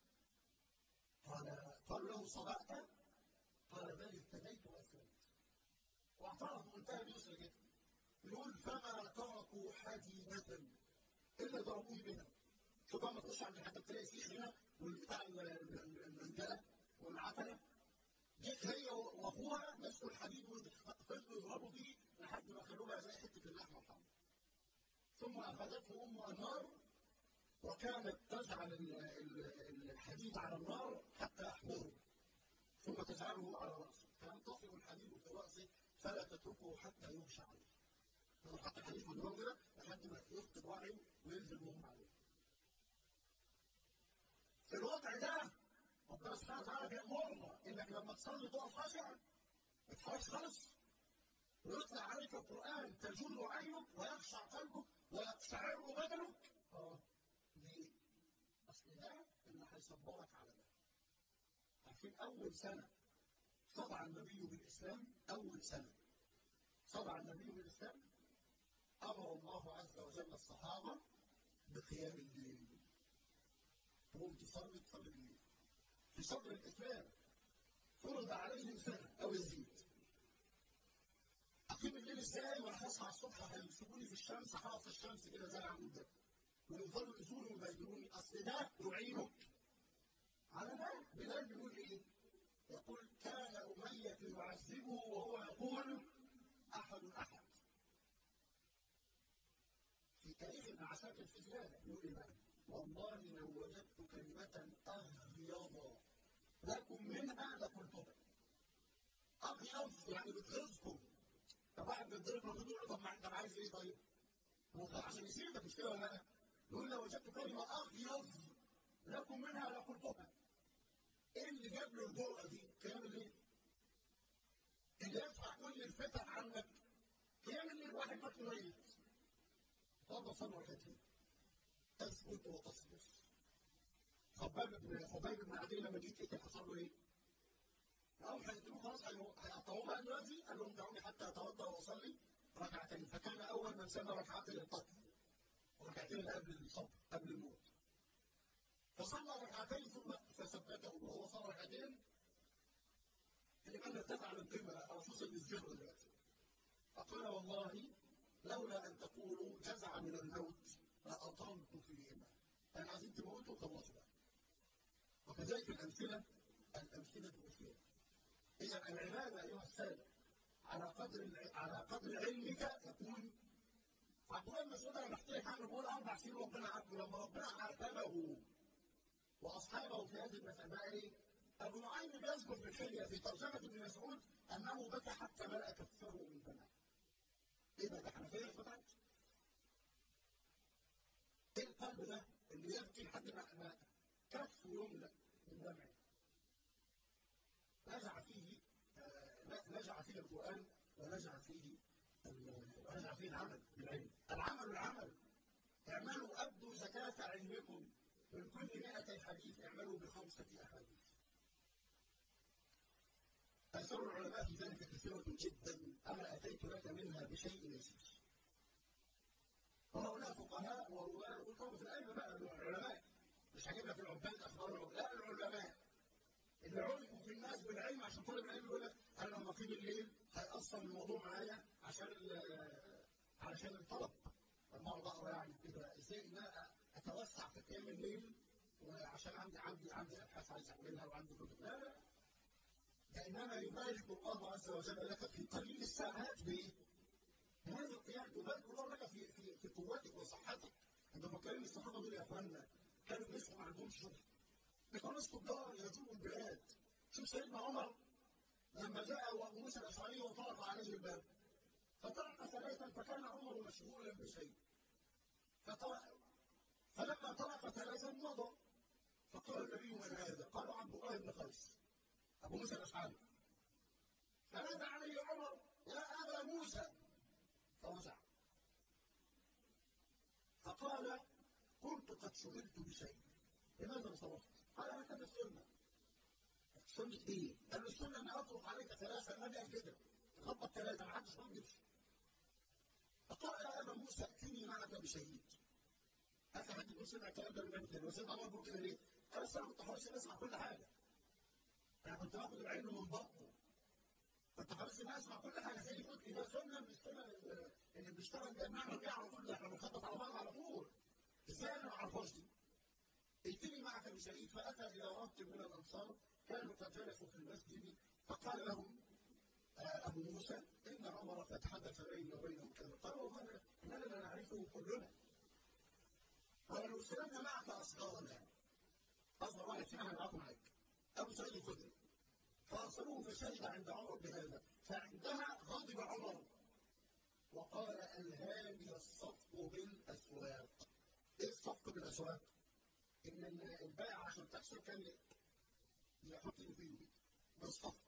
قال قالوا له صدقت؟ قال بل اهتديت واسلمت واعترف بمنتهى اليسر جدا يقول فما تركوا حديدة إلا ضربوه بها شوف ما تخش عند حد تلاقي سيخ هنا والبتاع المنجلة والعتلة جيت هي واخوها مسكوا الحديد وفضلوا يضربوا فيه لحد ما خلوه بقى زي حته اللحمه الحمراء. ثم اخذته ام النار وكانت تجعل الحديد على النار حتى يحمره ثم تجعله على راسه فينتصر الحديد في راسه فلا تتركه حتى يغشى عليه. لو حط الحديد في النار كده لحد ما يفقد وعيه وينزل مهم عليه. في الوضع ده ربنا سبحانه وتعالى بيأمرنا انك لما تصلي تقف خاشع ما تتحركش خالص ويطلع عليك القرآن تجل عينك ويخشع قلبك ويقشعر بدنك اه ليه؟ اصل ده اللي هيصبرك على ده عارفين اول سنه صدع النبي بالاسلام اول سنه صدع النبي بالاسلام امر الله عز وجل الصحابه بقيام الليل تقوم تصلي تصلي الليل في صدر الاسلام فرض عليهم سنه او يزيد اقيم الليل ازاي وانا هصحى الصبح هيمسكوني في الشمس هقف في الشمس كده زي العمود ده ويفضلوا يزوروا ويبينوني اصل ده يعينك على ده بلال بيقول ايه؟ يقول كان اميه يعذبه وهو يقول احد احد في تاريخ البعثات في زياده يقول ايه بقى؟ والله لو وجدت كلمة أغيض لكم منها لقلتها. أغيض يعني بتغيظكم. طب واحد بيتضرب مخدود يقول طب طب عايز إيه طيب؟ هو عشان يسيبك مش كده ولا لا؟ يقول لو وجدت كلمة أغيض لكم منها لقلتها. إيه اللي جاب له الجرأة دي؟ كلام الليل. اللي يدفع كل الفتن عنك كلام الليل واحد مات ميت. اتفضل صلوا ركعتين. تثبت وتصبر. خباب بن خبيب بن عدي لما جيت ايه حصل له ايه؟ قام هيقتلوه خلاص هيقطعوه بقى دلوقتي قال لهم دعوني حتى اتوضا واصلي ركعتين فكان اول من سمى ركعتين للقتل وركعتين قبل الصبر قبل الموت. فصلى ركعتين ثم فثبته وهو صلى ركعتين اللي كان ارتفع من قمه او وصل للجبر دلوقتي. فقال والله لولا ان تقولوا جزع من الموت لأطلت فيهما أنا عايزين تموتوا وخلصوا بقى وكذلك الأمثلة الأمثلة كثيرة إذا العبادة أيها السادة على قدر على قدر علمك تكون عبد الله بن مسعود انا بحكي لك عنه بقول اربع سنين ربنا عاتبه لما ربنا عاتبه واصحابه في هذه المسألة بقى ايه؟ ابو نعيم بيذكر في الحليه في ترجمه ابن مسعود انه بكى حتى ملأ كفه من دمع. ايه ده؟ ده حنفيه فتحت؟ ايه القلب ده اللي يبكي لحد ما كف يملأ من دمعه نزع فيه نزع فيه القرآن ونزع فيه ونزع فيه العمل بالعلم العمل العمل اعملوا أبدوا زكاة علمكم من كل 100 حديث اعملوا بخمسة أحاديث أثر العلماء في ذلك كثيرة جدا أنا أتيت لك منها بشيء يسير وهؤلاء فقهاء ورواة وطبعا في الأئمة بقى العلماء مش هجيب لك العباد أخبار لا العلماء اللي عرفوا في الناس بالعلم عشان طالب العلم يقول لك أنا لما أقيم الليل هيأثر الموضوع معايا عشان علشان الطلب لما أقعد أقرا يعني كده إزاي إن أنا أتوسع في قيام الليل وعشان عندي عندي عندي أبحاث عايز أعملها وعندي كتب لا لا كأنما يبارك الله عز وجل لك في قليل الساعات بإيه؟ بهذا القيام يبارك الله لك في في في قوتك وصحتك عندما كانوا الصحابة دول يا إخواننا كانوا بيصحوا ما عندهمش شغل كانوا ناس تجار يزوروا البلاد شوف سيدنا عمر لما جاء وابو موسى الاشعري وطرق عليه الباب فطرق ثلاثا فكان عمر مشغولا بشيء فطرق فلما طرق ثلاثا مضى فقال النبي من هذا؟ قالوا عبد الله بن قيس ابو موسى الاشعري فنادى عليه عمر يا ابا موسى فرجع فقال كنت قد شغلت بشيء لماذا انصرفت؟ قال هكذا السنه سنة ايه؟ قال له السنة ان اطلق عليك ثلاثة النبي قال كده خبط ثلاثة ما حدش رجش فقال يا ابا موسى ائتني معك بشهيد هذا حد يقول سمع الكلام ده من النبي كده وسيدنا عمر بيقول كده ليه؟ قال اصل انا كنت حريص اسمع كل حاجة انا كنت باخد العلم من بطنه كنت حريص ان اسمع كل حاجة زي قلت ده سنة من السنة اللي بنشتغل بنعمل بيها على طول احنا بنخطط على بعض على طول ازاي انا ما اعرفهاش دي؟ ائتني معك بشهيد فاتى الى رهط من الانصار كانوا قد جلسوا في المسجد فقال لهم ابو موسى ان عمر قد حدث بيني وبينهم كذا قالوا اننا لا نعرفه كلنا ولنرسلن معك اصغارنا اصغر واحد فينا هنعرفه معاك ابو سعيد الخدري فارسلوه فشهد عند عمر بهذا فعندها غضب عمر وقال الهاني الصفق بالاسواق ايه الصفق بالاسواق؟ ان البائع عشان تكسب كان يحط فيه بالصفق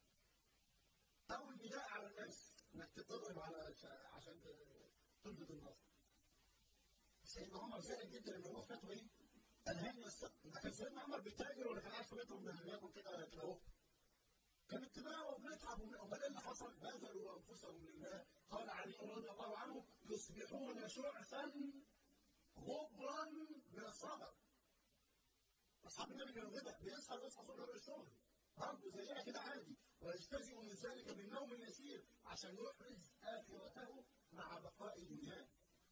او البداء على الناس انك تضرب على عشان تلفت النظر سيدنا عمر زعل جدا ان هو فاته ايه؟ الهاني الصفق ما كان سيدنا عمر بيتاجر ولا كان قاعد في بيتهم بياكل كده كده اهو كان اتباع وبنتعب امال ايه اللي حصل؟ بذلوا انفسهم لله قال علي رضي الله عنه يصبحون شعثا غبرا من الصبر اصحاب النبي كانوا كده بيسهر ويصحى الصبح يروح الشغل برضه زينا كده عادي ويجتزئ من ذلك بالنوم اليسير عشان يحرز اخرته مع بقاء دنياه.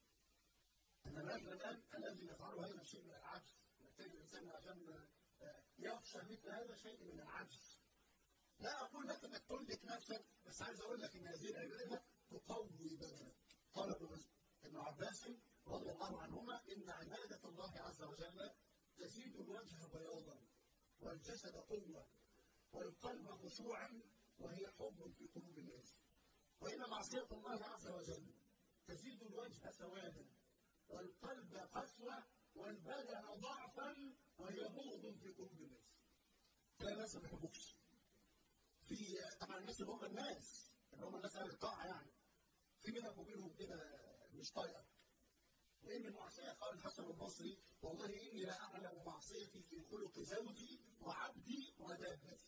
انا الرجل الان الذي يفعله هذا شيء من العجز محتاج الانسان عشان يخشى مثل هذا شيء من العجز. لا اقول لك انك تملك نفسك بس عايز اقول لك ان هذه العباده تقوي بدنك. قال ابن عباس رضي الله عنهما ان عباده الله عز وجل تزيد الوجه بياضا والجسد قوة والقلب خشوعا وهي حب في قلوب الناس وإن معصية الله عز وجل تزيد الوجه سوادا والقلب قسوة والبدن ضعفا وهي بغض في قلوب الناس لا ناس ما بيحبوكش في طبعا الناس اللي هم الناس اللي هم الناس اهل الطاعه يعني في بينك وبينهم كده مش طايقك وإن المعصية قال الحسن البصري والله إني لا أعلم معصيتي في خلق زوجي وعبدي ودابتي.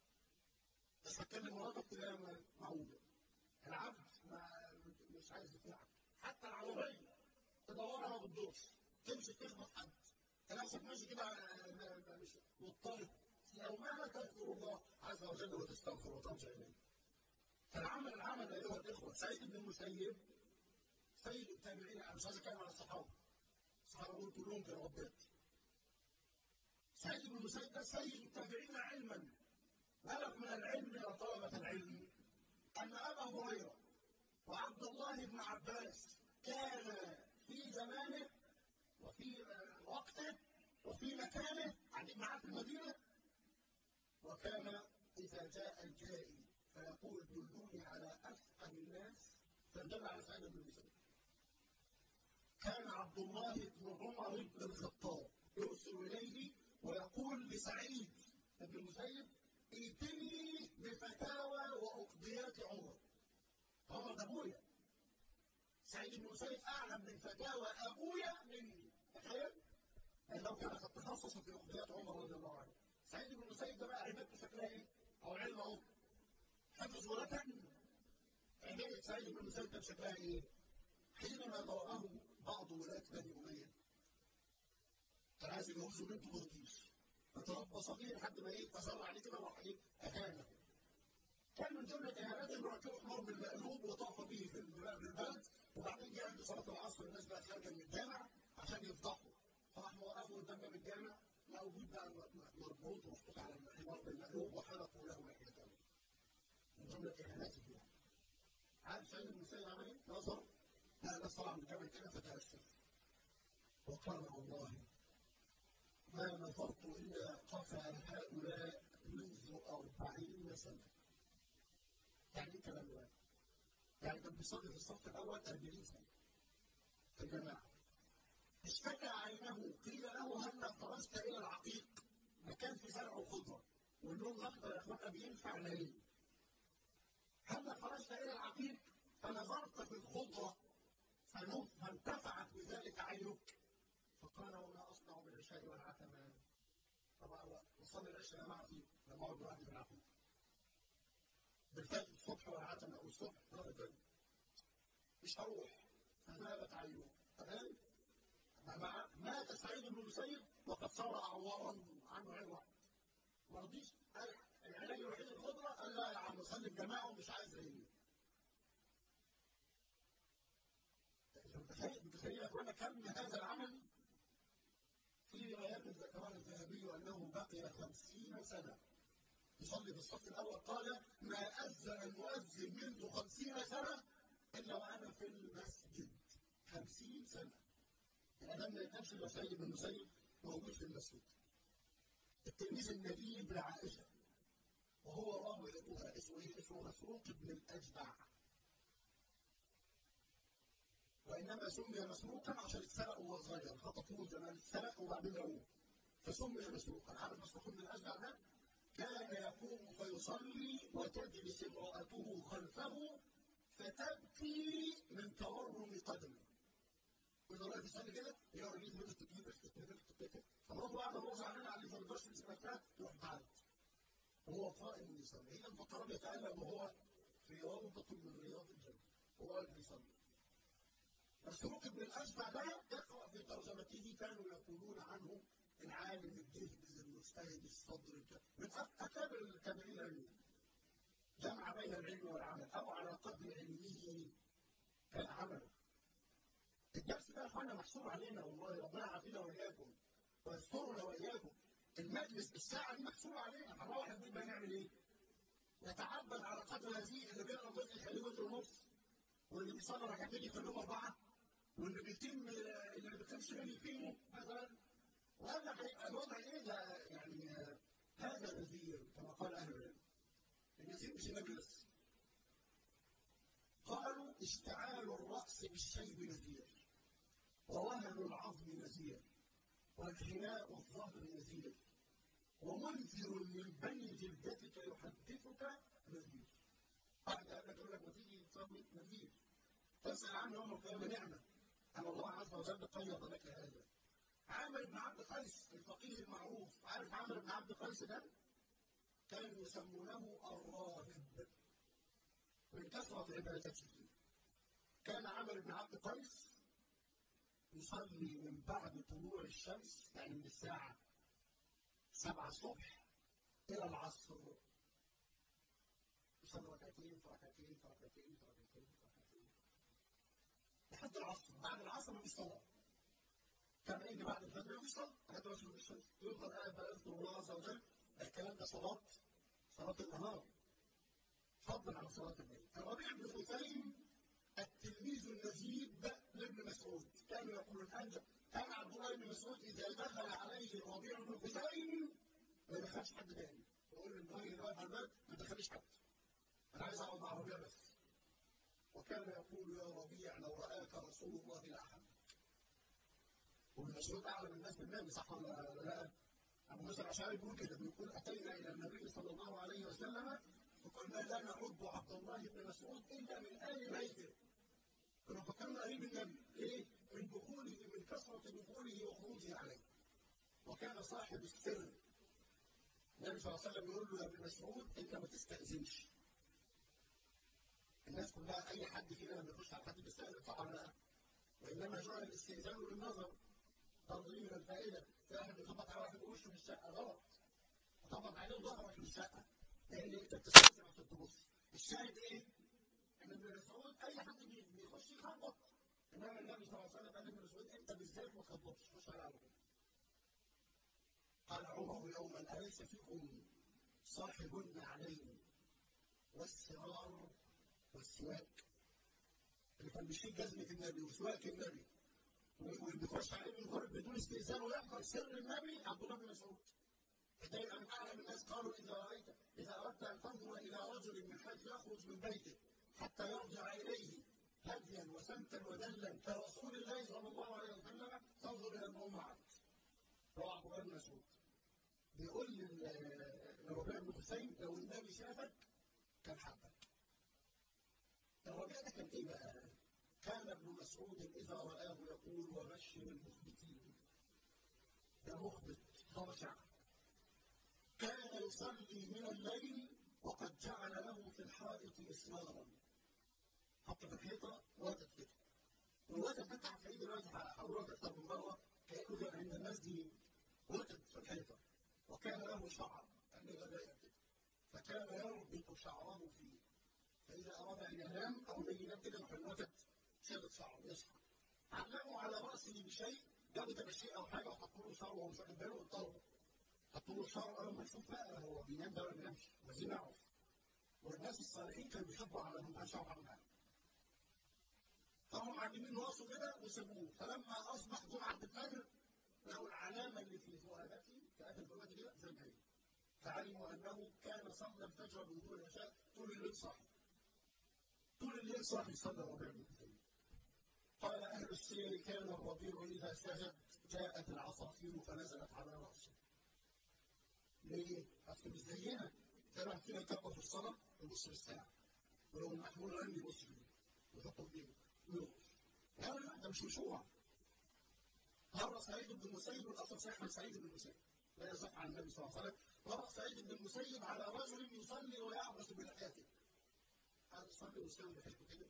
بس هتكلم مراتك كلام معقول. العبد ما مش عايز يطلعك حتى العربية تدورها ما بتدورش تمشي تخبط حد تلاقي ماشي كده مش مضطرب لو ما تذكر الله عز وجل وتستغفر وترجع إليه. فالعمل العمل أيها الإخوة سعيد بن المسيب سيد التابعين انا مش عايز اتكلم عن الصحابه الصحابه دول كلهم كانوا ربات سعيد بن المسيب ده سيد التابعين علما بلغ من العلم الى طلبه العلم ان ابا هريره وعبد الله بن عباس كان في زمانه وفي وقته وفي مكانه قاعدين معاه في المدينه وكان اذا جاء الجائي فيقول دلوني على افقه الناس فدل على سعيد بن المسيب كان عبد الله بن عمر بن الخطاب يرسل اليه ويقول لسعيد بن المسيب ائتني بفتاوى واقضيات عمر عمر ده ابويا سعيد بن المسيب اعلم من فتاوى ابويا مني تخيل لو كان قد تخصص في قضيات عمر رضي الله عنه سعيد بن المسيب ده بقى عبادته شكلها ايه؟ او علم اهو حفظ ولا كان عباده سعيد بن المسيب ده شكلها ايه؟ حينما ضربه بعض ولاة بني اميه كان عايز يجوزه بنته ما رضيش فتربى صغير لحد ما ايه تسرع عليه كده وراح ايه اهانه كان من جمله اهانات انه ركبه حمار بالمقلوب وطاف به في البلد وبعدين جه عند صلاه العصر الناس بقى خارجه من الجامع عشان يفضحوا فراح وقفوا قدام باب الجامع لقوا بيت بقى مربوط ومحطوط على الحمار بالمقلوب وحلقوا له لحيته من جمله اهاناته يعني عارف سيد بن مسيب عمل ايه؟ نظر لا الناس طلع من الجامع كده فتاسف وقال والله ما نظرت إلا قفا هؤلاء منذ أربعين سنة. يعني إيه الكلام ده؟ يعني كان بيصلي في الصف الأول 40 سنة. في الجماعة. اشتكى عينه قيل له هل خرجت إلى العقيق؟ مكان في زرع وخضرة. واللون الأخضر يا إخوانا بينفع ليه؟ هل خرجت إلى العقيق؟ فنظرت في الخضرة فانتفعت بذلك عينك. فقال وما اصنع بالعشاء والعتمه طبعا نصلي العشاء جماعتي لما اقعد لوحدي في العتمه بالفجر الصبح والعتمه او الصبح مرة مش هروح فذهبت عينه تمام مات سعيد بن المسيب وقد صار اعوارا عنه عين واحد ما رضيش العلاج الوحيد الخضره قال لا يا عم صلي الجماعه ومش عايز عيني متخيل متخيل يا اخوانا كم هذا العمل في روايات ذكرها الذهبي انه بقي خمسين سنه يصلي في الصف الاول قال ما اذن المؤذن منذ خمسين سنه الا وانا في المسجد خمسين سنه الادم ما يكونش الا سيد بن المسيب موجود في المسجد التلميذ النبي ابن عائشه وهو راويتها اسمه ايه؟ اسمه مسروق بن الاجدع وانما سمي مسروقا عشان اتسرق وهو صغير خطفوه زمان اتسرق وبعدين رموه فسمي مسروقا عارف مسروق بن الاجدع ده كان يقوم فيصلي وتجلس امراته خلفه فتبكي من تورم قدمه كل واحد يصلي كده يقعد يجيب منه تكبير تكبير تكبير فمراته قاعده تبص علينا على اللي ما يقدرش يمسك نفسها تروح تعالج وهو قائم يصلي هي الفقرات يتألم وهو في روضة من رياض الجنة وهو واقف يصلي مسروق بن الأشبع ده تقرأ في ترجمته كانوا يقولون عنه العالم الجهبذ المجتهد الصدر من أكابر الكبيرين العلم جمع بين العلم والعمل أو على قدر علمه كان عمله الدرس ده يا اخوانا محسوب علينا والله ربنا يعافينا واياكم ويسترنا واياكم المجلس الساعه دي محسوبه علينا هنروح البيت بقى نعمل ايه؟ نتعبد على قدر هذه اللي بيقرا جزء يخليه جزء ونص واللي بيصلي ركعتين يخليهم اربعه واللي بيتم اللي ما بيتمش غير يقيمه مثلا وهذا هيبقى الوضع ايه ده يعني هذا نذير كما قال اهل العلم النذير مش المجلس قالوا اشتعال الراس بالشيب نذير ووهن العظم نذير وانحناء الظهر نذير ومنذر من بين جلدتك يحدثك نذير بعد أن يقول لك وتيجي تصلي نذير تسأل عنه يوم القيامة نعمة أن الله عز وجل قيض لك هذا عامر بن عبد قيس الفقيه المعروف عارف عامر بن عبد قيس ده كانوا يسمونه الراهب من كثرة عبادته كان عامر بن عبد قيس يصلي من بعد طلوع الشمس يعني من الساعة سبعة الصبح إلى العصر يصلي ركعتين في ركعتين في ركعتين في ركعتين في ركعتين لحد العصر بعد العصر مفيش صلاة كان يجي بعد الفجر مفيش صلاة حتى رسول الشمس يفضل قاعد بقى يذكر الله عز وجل الكلام ده صلاة صلاة النهار فضلا عن صلاة الليل الربيع بن خثيم التلميذ النجيب لابن مسعود كان يقول الحج كان عبد الله بن مسعود اذا دخل عليه الربيع بن خثيم ما دخلش حد تاني يقول للراجل اللي واقف على الباب ما دخلش حد انا عايز اقعد مع الربيع بس وكان يقول يا ربيع لو راك رسول الله لاحبك وابن مسعود اعلم الناس بالنبي صح ولا لا؟ ابو موسى الاشعري بيقول كده بيقول اتينا الى النبي صلى الله عليه وسلم فقلنا لا نعد عبد الله بن مسعود الا من ال بيته كنا فكرنا قريب النبي ليه؟ من دخوله من كثره دخوله وخروجه عليه وكان صاحب السر النبي صلى الله عليه وسلم يقول له يا ابن مسعود انت ما تستاذنش الناس كلها اي حد فينا لما يخش على حد بيستاذن طبعا لا وانما جعل الاستئذان للنظر تنظيم الفائده في واحد بيخبط على واحد وشه في الشقه غلط طبعا عليه ظهرك في الشقه لان انت بتستاذن عشان تبص الشاهد ايه؟ ان ابن مسعود اي حد بيخش يخبط انما النبي صلى الله عليه وسلم قال لابن مسعود انت بالذات ما تخبطش خش على عمرو قال عمر يوما اليس فيكم صاحب النعلين والسرار والسواك اللي كان بيشيل جزمة النبي وسواك النبي واللي بيخش عليه من غير بدون استئذان ويحضر سر النبي عبد الله بن مسعود دائما من اعلم الناس قالوا اذا رايت اذا اردت ان تنظر الى رجل من حيث يخرج من بيته حتى يرجع اليه هديا وسمتا ودلا كرسول الله صلى الله عليه وسلم تنظر الى الموضوعات رواه عبد الله بن مسعود بيقول لربيع بن حسين لو النبي شافك كان حبك الربيع ده كان ايه بقى؟ كان ابن مسعود اذا رآه يقول وبشر المخبتين ده مخبت خاشع كان يصلي من الليل وقد جعل له في الحائط مسمارا حط في الحيطه وتد كده والوتد ده تحت ايد الراجل حضرتك اكتر من مره كانه كان عند المسجد وتد في الحيطه وكان له شعر كان غبايه كده فكان يربط شعره فيه فاذا اراد ان ينام او ان ينام كده راح الوتد شادد شعره يصحى علموا على راسه بشيء جابوا تمشيه او حاجه وحطوا له شعره وهو مش واخد باله وطلبوا حطوا له شعره انا مكشوف بقى هو بينام ده ولا ما بينامش عايزين نعرف والناس الصالحين كانوا بيحبوا على من شعر معاه فهم عاجبين راسه كده وسابوه فلما اصبح جمعه الفجر لقوا العلامه اللي في ذهبته كأهل الذهبات كده زي ما هي فعلموا انه كان صلى الفجر بوضوء العشاء طول الليل صاحي طول الليل صاحي صلى الربيع بن حسين قال اهل السير كان الربيع اذا سجد جاءت العصافير فنزلت على راسه ليه؟ اصل مش زينا كان فينا كبه في الصلاه يبص للساعه ولو المحمول غني يبص فيه ويحطه في ايده لا لا ده مش مشروع مر سعيد بن المسيب والاصل صحيح عن سعيد بن المسيب لا يصح عن النبي صلى الله عليه وسلم مر سعيد بن المسيب على رجل يصلي ويعبس بلحيته هذا يصلي ويسلم بحيثه كده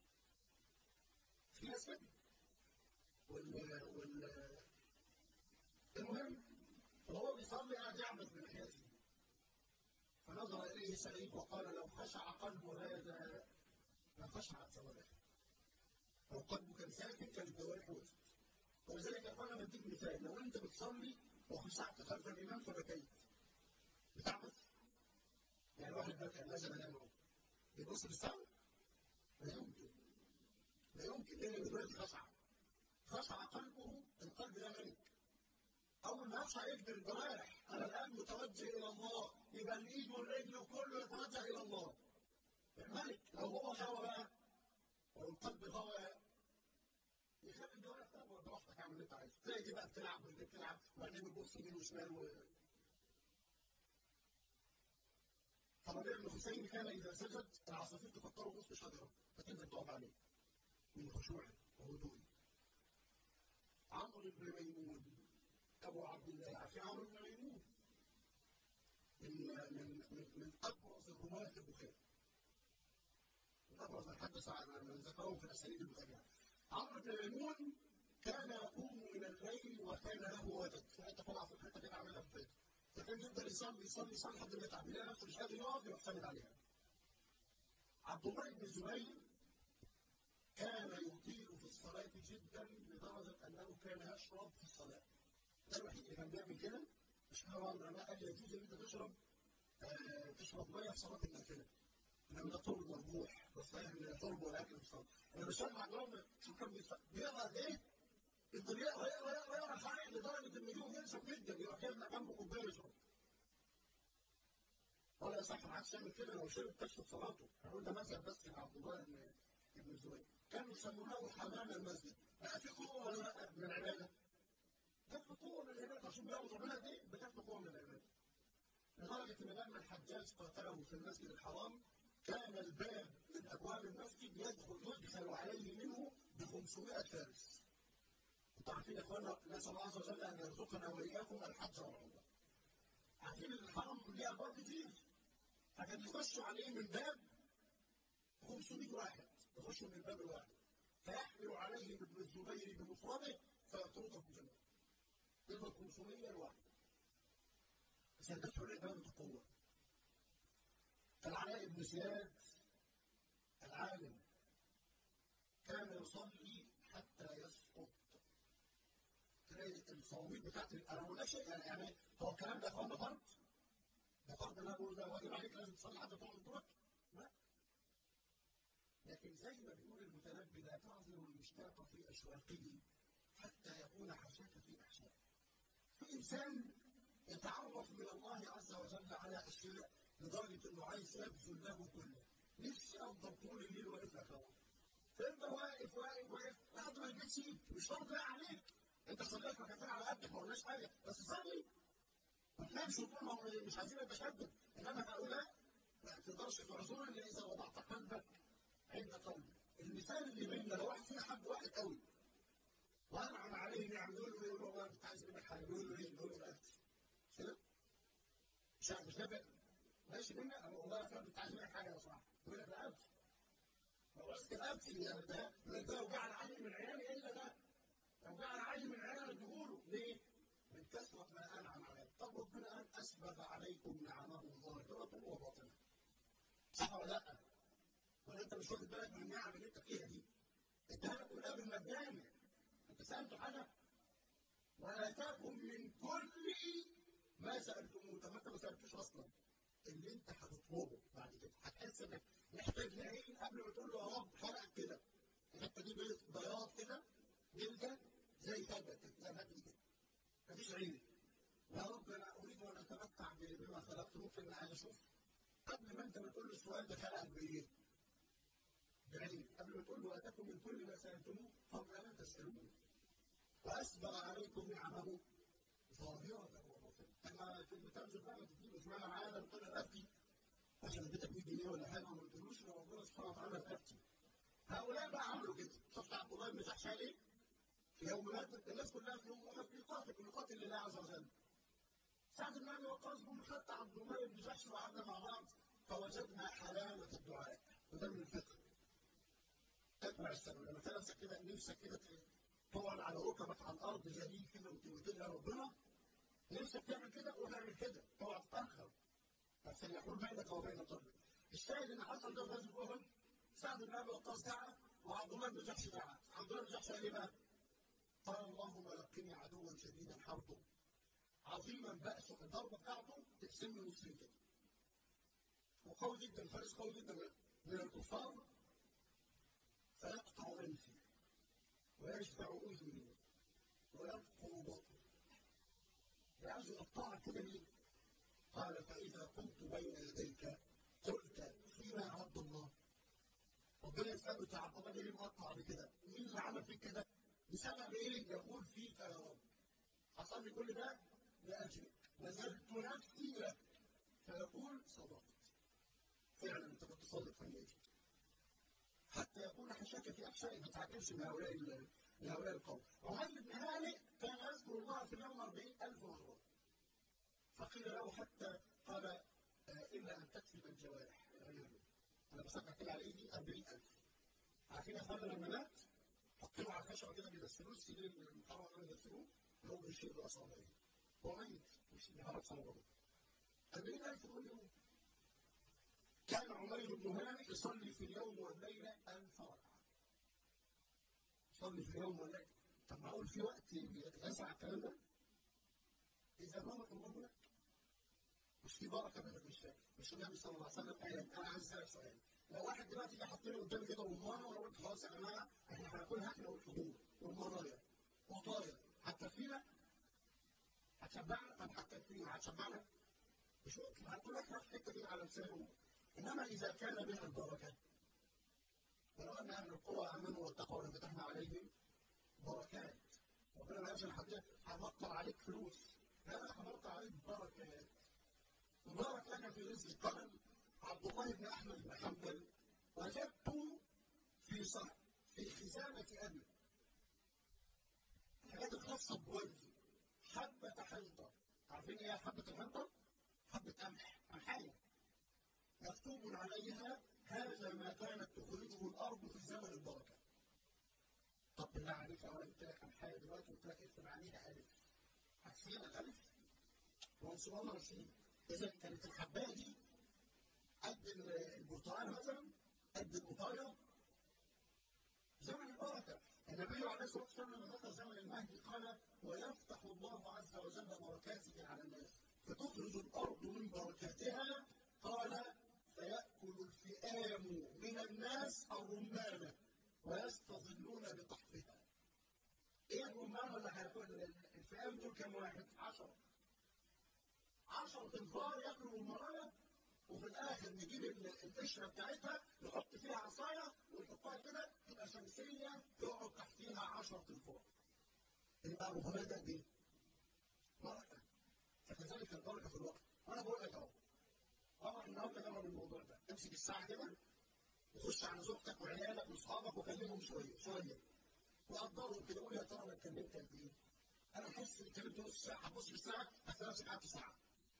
في ناس كده وال وال المهم وهو بيصلي قاعد يعبس بلحيته فنظر اليه سعيد وقال لو خشع قلب هذا لخشعت جوارحه لو قلبه كان ساكن كانت جوارحه وقفت ولذلك يا اخوانا بديك مثال لو انت بتصلي وخشعت خلف الامام فبكيت بتعبس يعني واحد بكى نزل الامر بيبص للسماء لا يمكن لا يمكن لان دلوقتي خشع خشع قلبه القلب ده ملك اول ما يخشع يجبر الجوارح انا الان متوجه الى الله يبقى الايد والرجل كله يتوجه الى الله الملك لو هو هوى بقى والقلب هوى يخلي الجوارح تقوى براحتك اعمل اللي انت عايزه تلاقي دي بقى بتلعب واللي بتلعب وبعدين بتبص يمين وشمال و... فربيع بن حسين كان اذا سجد العصافير تفكره وسط شجره فتنزل تقف عليه من خشوعه وهدوءه عمرو بن ميمون ابو عبد الله عارفين عمرو بن ميمون من من من, من ابرز الرماة البخاري من ابرز من حدث عن من ذكرهم في الاسانيد البخاريه عمرو بن ميمون كان يقوم من الليل وكان له ولد في حته طلع في الحته كده عملها في بيته فكان يفضل يصلي يصلي يصلي لحد ما يتعب يلاقي نفسه مش قادر يقف يعتمد عليها عبد الله بن الزبير كان يطيل في الصلاة جدا لدرجة أنه كان يشرب في الصلاة. ده الوحيد اللي كان بيعمل كده مش هو العلماء قال يجوز ان انت تشرب آه تشرب ميه في صلاه النافله انما ده طرب مربوح بس فاهم طرب ولا اكل في الصلاه انا مش فاهم عندهم شوف كان بيقرا قد ايه يفضل يقرا يقرا يقرا يقرا حاجه لدرجه ان يوم ينشف جدا يروح جايب جنبه كوبايه يشرب ولا يصح ما عادش يعمل كده لو شرب تشرب صلاته هقول ده مذهب بس عبد الله بن ابن الزبير كانوا يسمونه حمام المسجد بقى في قوه ولا لا من العباده بتاخد قوه من العباده عشان بيعبد ربنا دي بتاخد قوه من العباده لدرجه ان لما الحجاج قاتله في المسجد الحرام كان الباب من ابواب المسجد يدخل يدخل عليه منه ب 500 فارس انتوا عارفين يا اخوانا نسال الله عز وجل ان يرزقنا واياكم الحج والعمره. عارفين الحرم ليه ابواب كتير. فكان يخشوا عليه من باب 500 واحد يخشوا من الباب الواحد. فيحمل عليهم ابن الزبير بمفرده فيطردهم جميعا. يضرب 500 لوحده. سادته العباده القوه. فالعلاء بن زياد العالم كان يصلي حتى يسقط تلاقي الصواميل بتاعت انا ما بقولكش يعني هو الكلام ده فرض فرض ده فرض انا بقول ده واجب عليك لازم تصلي حتى تقعد الدرك لا لكن زي ما بيقول المتنبي لا تعذر المشتاق في اشواقه حتى يكون حشاك في احشائه في انسان يتعرف من الله عز وجل على اشياء لدرجه انه عايز يبذل له كله نفسي افضل طول الليل واقف لك اهو فانت واقف واقف واقف لحد ما البيت سيب مش فرض بقى عليك انت صليت ركعتين على قدك ما قلناش حاجه بس صلي ما تنامش وتقول ما هو مش عايزين نتشدد انما هؤلاء ما تقدرش تعذر الا اذا وضعت قلبك عند قلبك المثال اللي بيننا لو واحد فينا حب واحد قوي وانعم عليه نعم يقول له يقول له انت عايز منك حاجه يقول له ايه؟ يقول له الاكل كده مش مش ده ماشي منا والله يا فندم انت عايز منك حاجه يا صاحبي يقول لك لا ابكي هو ابكي يعني ده ده وجعل عيني من عيالي الا ده لو جعل عيني من عيالي اديهوله ليه؟ من كثره ما انعم عليه طب ربنا قال اسبغ عليكم نعمه ظاهره وباطنه صح ولا لا؟ ولا انت مش واخد بالك من النعم اللي انت فيها دي؟ اداها لك كلها بالمجاني انت سالته حاجه؟ واتاكم من كل ما سالتموه طب ما انت ما سالتوش اصلا اللي انت هتطلبه بعد كده هتحس انك محتاج لعين قبل ما تقول له يا رب خلقك كده الحته دي بياض كده جلده زي ثبت كده كده مفيش عين يا رب انا اريد ان اتمتع بما خلقت ممكن انا عايز اشوف قبل ما انت ما تقول له السؤال ده خلقك بايه؟ بعين قبل ما تقول له اتاكم من كل ما سالتموه قبل ان تسالوه واسبغ عليكم نعمه ظاهره وباطنه اما في بتنزل بقى تجيب اشمعنى معايا انا بقول ابكي عشان اديتك 100 جنيه ولا حاجه وما قلتلوش ان ربنا سبحانه وتعالى ابكي هؤلاء بقى عملوا كده شفت عبد الله بن جحش ايه؟ في يوم مات الناس كلها في يوم مات بيقاتل بيقاتل لله عز وجل سعد بن ابي وقاص بن خدت عبد الله بن جحش وقعدنا مع بعض فوجدنا حلاوه الدعاء وده من الفقه تتبع السبب لما تنسى كده نفسك كده تقعد على ركبك على الارض ذليل كده وتدعي ربنا نفسك تعمل كده وتعمل كده تقعد تاخر عشان يحول بينك وبين قلبك الشاهد ان حصل ده غزوه احد سعد بن ابي وقاص دعا وعبد الله بن جحش دعا عبد الله بن جحش قال ايه بقى؟ قال اللهم لقني عدوا شديدا حربه عظيما بأسه الضربه بتاعته تقسمني نصين كده وقوي جدا فارس قوي جدا من الكفار فيقطع انفي ويشفع اذني ويبقر بطني عايز يقطعك كده ليه؟ قال فإذا قمت بين يديك قلت فيما عبد الله ربنا يسألك يا عبد الله ليه مقطع بكده؟ مين اللي عمل فيك كده؟ بسبب ايه؟ يقول فيك يا رب حصل لي كل ده لأجلك نزلت نفسي لك فيقول صدقت فعلا انت كنت صادق في النية حتى يكون حشاك في أحشائك ما تعجبش من هؤلاء لهؤلاء القوم وعلي بن هانئ كان يذكر الله في اليوم 40000 مرة فقيل له حتى قال آه إلا أن تكسب الجوارح أنا بسبح كده على إيدي 40000 عارفين يا أخوانا لما مات حطينه على الخشبة كده بيدسلوه السرير المحرم كانوا يدسلوه هو بيشيل بأصابعه هو ميت مش بيعرف صوابه 40000 كل يوم كان عمير بن هانئ يصلي في اليوم والليلة ألف ركعة يصلي في اليوم والليلة طب معقول في وقت يسع الكلام ده؟ إذا بارك الله لك مش في بركة بقى مش فاهم مش النبي صلى الله عليه وسلم قال أنا عايز أسألك سؤال لو واحد دلوقتي جه حط لي قدامي كده رمان وأنا قلت خلاص يا جماعة إحنا هناكلها أكلة والحضور والمرايا وطاير هتكفينا؟ هتشبعنا؟ طب هتكفينا هتشبعنا؟ مش ممكن هتقول لك الحتة دي على لسانه إنما إذا كان بها البركة ولو أن أهل القرى آمنوا واتقوا لفتحنا عليهم بركات ربنا ما يجعل حد هنقطع عليك فلوس لا هنقطع عليك بركات مبارك لك في رزق قال عبد الله بن أحمد بن حنبل وجدت في صح في خزانة أبي صبوي حبة حنطة عارفين ايه حبة الحنطة؟ حبة قمح قمحية مكتوب عليها هذا ما كانت تخرجه الأرض في زمن البركة طب بالله عليك لو انا قلت لك قمحية دلوقتي قلت لك اكتب عليها ألف هتفهم الألف؟ هو سبحان الله رشيد إذا كانت الحباية دي قد البرتقال مثلا قد البطاية زمن البركة النبي عليه الصلاة والسلام لما ذكر زمن المهدي قال ويفتح الله عز وجل بركاته على الناس فتخرج الأرض من بركاتها قال فيأكل الفئام من الناس الرمانة ويستظلون بطحفها ايه الرمان اللي هياكل الفئام دول كام واحد؟ 10 10 تنفار ياكلوا الرمانة وفي الاخر نجيب القشره بتاعتها نحط فيها عصايه ونحطها كده تبقى شمسيه يقعد تحتيها 10 تنفار. يبقى مهمه قد ايه؟ بركه. فكذلك البركه في الوقت. وانا بقول لك اهو. طبعا النهارده جرب الموضوع ده، امسك الساعه كده وخش على زوجتك وعيالك واصحابك وكلمهم شويه شويه. وقدرهم كده قول يا ترى انا اتكلمت قد ايه؟ انا احس اني اتكلمت نص ساعه هبص في الساعه هتلاقي نفسك قعدت ساعه.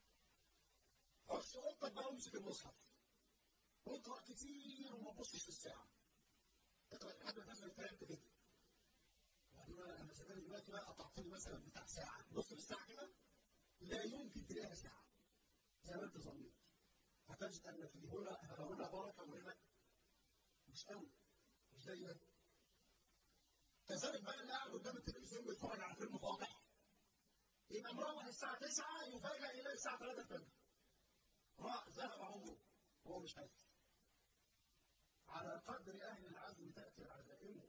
خش اوضتك بقى وامسك المصحف واقرا كتير وما تبصش في الساعه اقرا لحد ما تنزل الكلام كده وبعدين انا شغال دلوقتي بقى قطعت لي مثلا بتاع ساعه بص في الساعه كده لا يمكن تلاقيها ساعه زي ما انت ظنيت هتجد ان في هنا هنا بركه وهنا مش قوي مش دايما كذلك بقى اللي قاعد قدام التلفزيون بيتفرج على فيلم فاضح يبقى مروح الساعه 9 يفاجئ يلاقي الساعه 3 الفجر راح ذهب عمره هو مش حاسس على قدر اهل العزم تاتي العزائم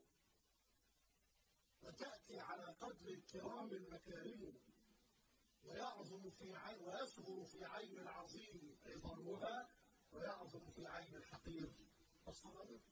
وتاتي على قدر الكرام المكارم ويعظم في عين ويصغر في عين العظيم عظمها ويعظم في عين الحقير الصغير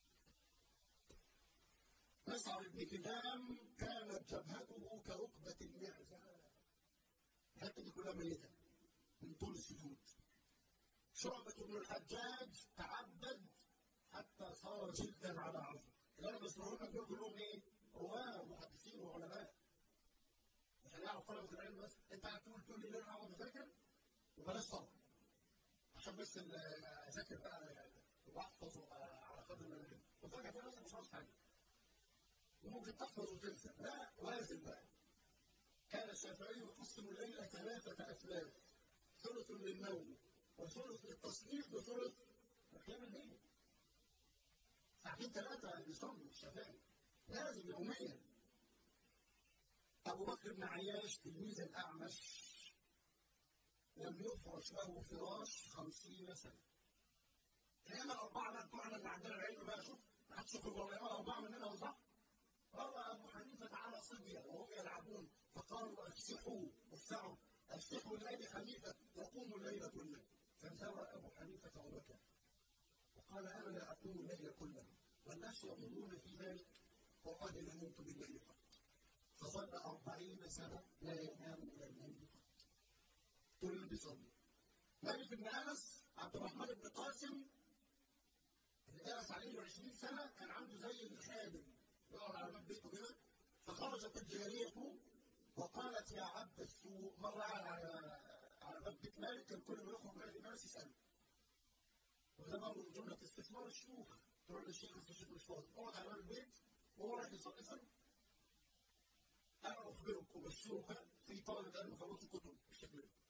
مسعر بن كدام كانت جبهته كركبة المعزة الحتة دي كلها ميتة من طول السجود شعبة بن الحجاج تعبد حتى صار جلدا على عظم اللي انا بسمعهم لك دول كلهم ايه؟ رواه ومحدثين وعلماء عشان يعرف طلبة العلم بس انت هتقول تقول لي انا اقعد اذاكر وبلاش صبر عشان بس اذاكر بقى واحفظ على قدر ما انا وفجأة في نفسك مش عاوز حاجة وممكن تحفظ وتنسى لا وازن بقى كان الشافعي يقسم الليل ثلاثة أثلاث ثلث للنوم وثلث للتصنيف وثلث لقيام الليل ساعتين ثلاثة بيصلي الشافعي لازم يوميا أبو بكر بن عياش تلميذ الأعمش لم يفرش له فراش خمسين سنة الأئمة الأربعة بقى بتوعنا اللي عندنا العلم بقى شوف ما حدش ياخد والله الأئمة الأربعة مننا وصح روى أبو حنيفة على صبية وهم يلعبون فقالوا أفسحوا وافسعوا أفسحوا الليل حنيفة وقوموا الليل كله فانزوى أبو حنيفة وبكى وقال أنا لا أقوم الليل كله والناس يظنون في ذلك وقد نمت بالليل قط فظل أربعين سنة لا ينام من الليل قط طول اللي بيصلي مالك بن أنس عبد الرحمن بن قاسم اللي جلس عليه 20 سنة كان عنده زي الخادم يقعد على باب بيته كده فخرجت الجارية وقالت يا عبد السوء مرة على على باب بيت مالك كان كل ما يخرج مالك الناس يسأله وده برضه من جملة استثمار الشيوخ تروح للشيخ الشيخ مش فاضي اقعد على باب البيت وهو رايح يصلي صلي أنا أخبرك وبشرك في طلبة العلم خلصوا الكتب بالشكل ده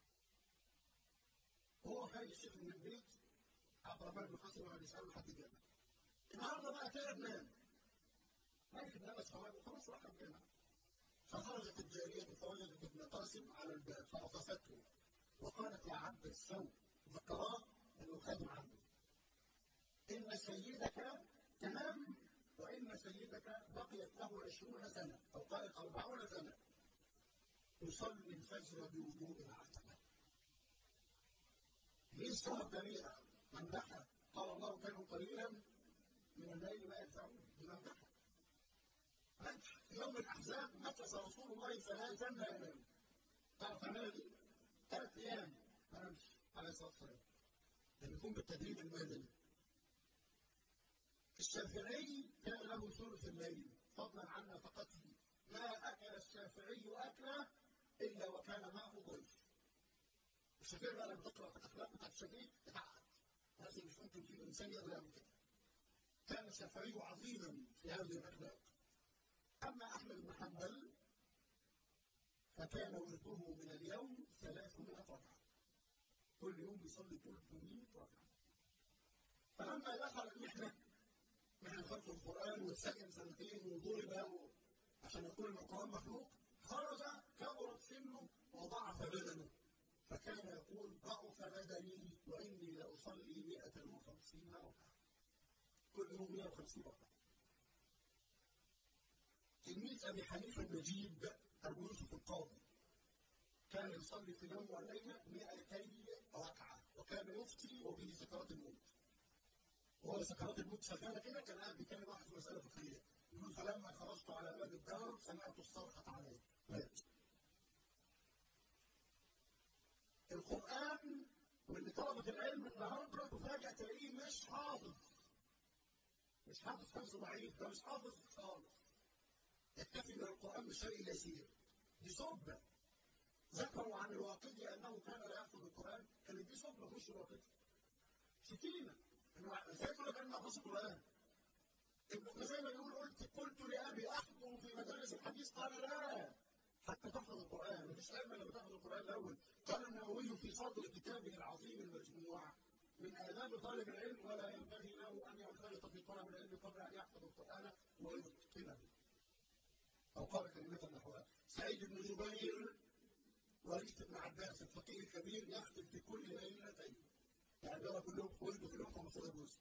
وهو خارج الشيخ من البيت عبد الرحمن بن قاسم وقعد يسأله لحد الجامع النهارده بقى تعب نام مالك بن انس خلاص خلاص راح الجامع فخرجت الجارية فوجدت ابن قاسم على الباب فأطفته وقالت يا عبد السوء ذكراه انه خادم عنه ان سيدك تمام وان سيدك بقيت له عشرون سنه او قالت اربعون سنه يصلي الفجر بوجوب العتبه ليه الصلاه بريئه ممدحه قال الله كانوا قليلا من الليل ما يدفعون بممدحه مدح يوم الاحزاب مكث رسول الله ثلاثا لا ينام تعرف تعملها دي؟ ثلاث ايام ما نمشي عليه الصلاه والسلام لما يكون بالتدريب المدني الشافعي كان له ثلث الليل فضلا عن نفقته ما اكل الشافعي الشافعي بقى لما تقرا في الاخلاق بتاعت الشافعي تتعقد هذا مش ممكن في انسان يقدر يعمل كده كان الشافعي عظيما في هذه الاخلاق اما احمد بن حنبل فكان ورده من اليوم 300 ركعه كل يوم بيصلي 300 ركعه فلما دخل المحنه محنه خلق القران واتسجن سنتين وضرب عشان يقول ان القران مخلوق خرج كبرت سنه وضعف بدنه فكان يقول ضعف بدني واني لاصلي 150 ركعه كل يوم 150 ركعه تلميذ ابي حنيفه النجيب ابو يوسف القاضي كان يصلي في اليوم والليله 200 ركعه وكان يفتي وبه سكرات الموت وهو سكرات الموت شغاله كده كان قاعد بيتكلم واحد في مساله فقهيه يقول فلما خرجت على باب الدار سمعت الصرخه علي مات القران واللي طلبه العلم النهارده تفاجئ تلاقيه مش حافظ مش حافظ حفظ ضعيف ده مش حافظ خالص يكتفي من القران بشيء يسير دي صبه ذكروا عن الواقدي انه كان لا يحفظ القران كانت دي صبه مش الواقدي شتيمه انه ازاي تقول لك انا حافظ القران ابن خزيمه يقول قلت قلت لابي احضر في مدارس الحديث قال لا حتى تحفظ القران مفيش علم لما تحفظ القران الاول قال النووي في صدر كتابه العظيم المجموع من آداب طالب العلم ولا ينبغي له أن ينخرط في طلب العلم قبل أن يحفظ القرآن ويتقنه. أو قال كلمة نحوها. سعيد بن جبير وريث بن عباس الفقيه الكبير يختم في كل ليلتين. يعني ده كلهم ولدوا في اليوم 15 جزء.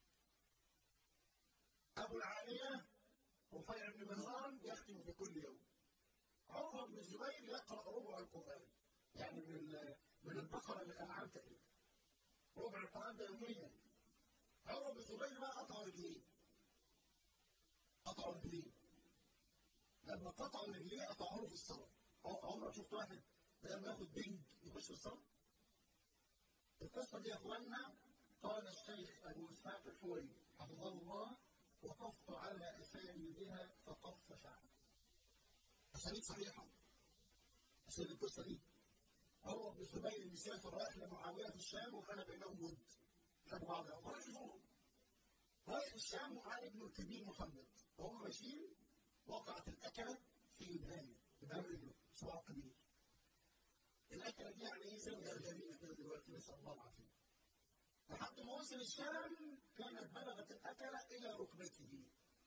أبو العالية رفيع بن مهران يختم في كل يوم. عمر بن الزبير يقرأ ربع القرآن. يعني من من البقرة للأنعام تقريبا. ربع القرآن ده يوميا عمر بن الزبير بقى قطع رجليه قطع رجليه لما قطع رجليه قطعوا له في الصلاة عمرك شفت واحد لما ياخد بنج يخش في الصلاة القصة دي يا اخوانا قال الشيخ أبو إسحاق الحوري حفظه الله وقفت على أسانيدها فقف شعري أسانيد صحيحة أسانيد القصة دي عمر بن الزبير مسافر رايح لمعاويه في الشام وكان بينهم ود كانوا بعض رايح يزورهم رايح الشام ومعاه ابنه الكبير محمد وهم ماشيين وقعت الاكله في ابهامه ابهام رجله صباعه كبير الاكله دي يعني ايه زي الغرغرينه كده دلوقتي نسال الله العافيه لحد ما وصل الشام كانت بلغت الاكله الى ركبته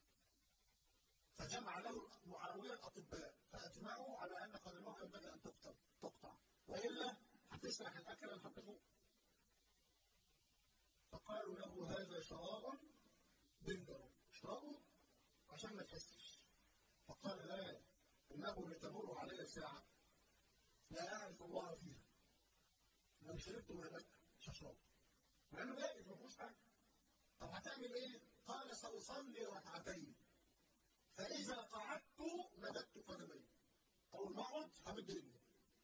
فجمع له معاويه الاطباء فاجمعوا على ان قدمه ينبغي ان تقطع تقطع والا هتسرح الاكل لحد فوق فقالوا له هذا شراب بندر اشربه عشان ما تحسش فقال لا انه لتمر علي ساعه لا اعرف الله فيها لو شربت مهلك مش هشربه مع انه جائز ما فيهوش حاجه طب هتعمل ايه؟ قال ساصلي ركعتين فاذا قعدت مددت قدمي اول ما اقعد همد رجلي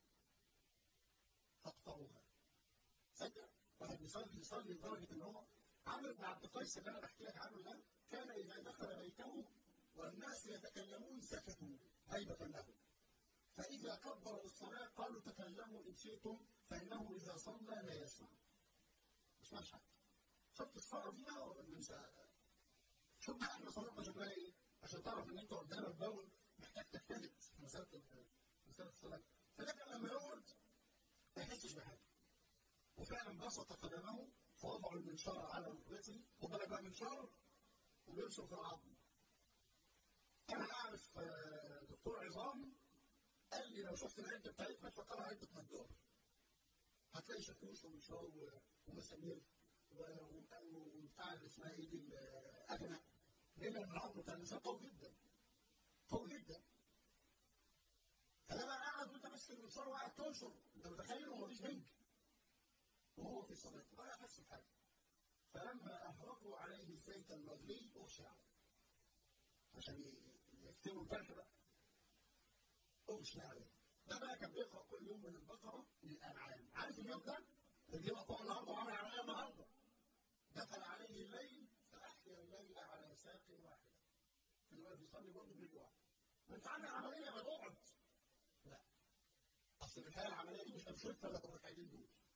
تقطعها صدق واحد بيصلي يصلي لدرجه ان هو عمرو بن عبد القيس اللي انا بحكي لك عنه ده كان اذا دخل بيته والناس يتكلمون سكتوا هيبه له فاذا كبر للصلاه قالوا تكلموا ان شئتم فانه اذا صلى لا يسمع ما يسمعش حاجه شفت الصلاه دي بقى من شوف بقى احنا صلاتنا شكلها ايه عشان تعرف ان انت قدامك بول محتاج تجتهد في مساله مساله الصلاه فلكن لما يقعد ما يحسش بحاجه وفعلا بسط قدمه فوضعوا المنشار على ركبته وبلغ بقى منشار وبينشر في العظم انا اعرف دكتور عظام قال لي لو شفت العده بتاعتنا تفكرها عده نجار هتلاقي شاكوش ومنشار ومسامير وبتاع اللي اسمها ايه دي الاجنه لان العظم بتاع الانسان قوي جدا قوي جدا فده بقى قاعد وانت ماسك المنشار وقاعد تنشر انت متخيل هو مفيش بنك وهو في الصلاه ولا يحس بحاجه فلما اهرقوا عليه الزيت المغلي اغشى عليه عشان يكتبوا الجرح بقى اغشى عليه ده بقى كان بيقرا كل يوم من البقره للانعام عارف اليوم ده اللي مقطوع النهارده وعمل على النهارده دخل عليه الليل فاحيا الليل على ساق واحده الواد بيصلي برضه بالجوع ما انت عامل عمليه ما تقعد لا اصل في الحياه العمليه دي مش هتشوف الا الركعتين دول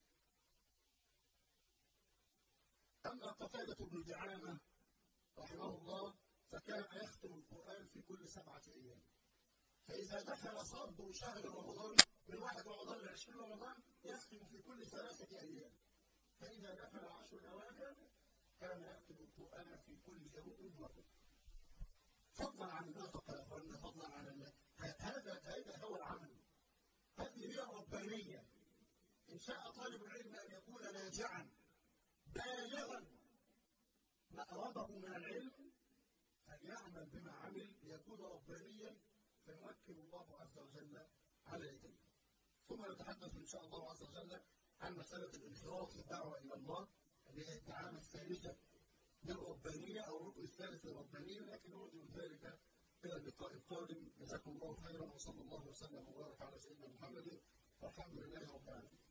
أما قتادة بن دعامة رحمه الله فكان يختم القرآن في كل سبعة أيام فإذا دخل صد شهر رمضان من واحد رمضان ل 20 رمضان يختم في كل ثلاثة أيام فإذا دخل عشر الأواخر كان يكتب القرآن في كل يوم مرة فضلا عن النطق يا اخوانا فضلا عن الله هذا هذا هو العمل هذه هي الربانية إن شاء طالب العلم أن يكون ناجعا بالغا مأربه من العلم أن يعمل بما عمل ليكون ربانيا فيمكن الله عز وجل على يديه ثم نتحدث إن شاء الله عز وجل عن مسألة الانخراط في الدعوة إلى الله اللي هي الدعامة الثالثة للربانية أو الركن الثالث للربانية لكن نرجو ذلك إلى اللقاء القادم جزاكم الله خيرا وصلى الله وسلم وبارك على سيدنا محمد والحمد لله رب العالمين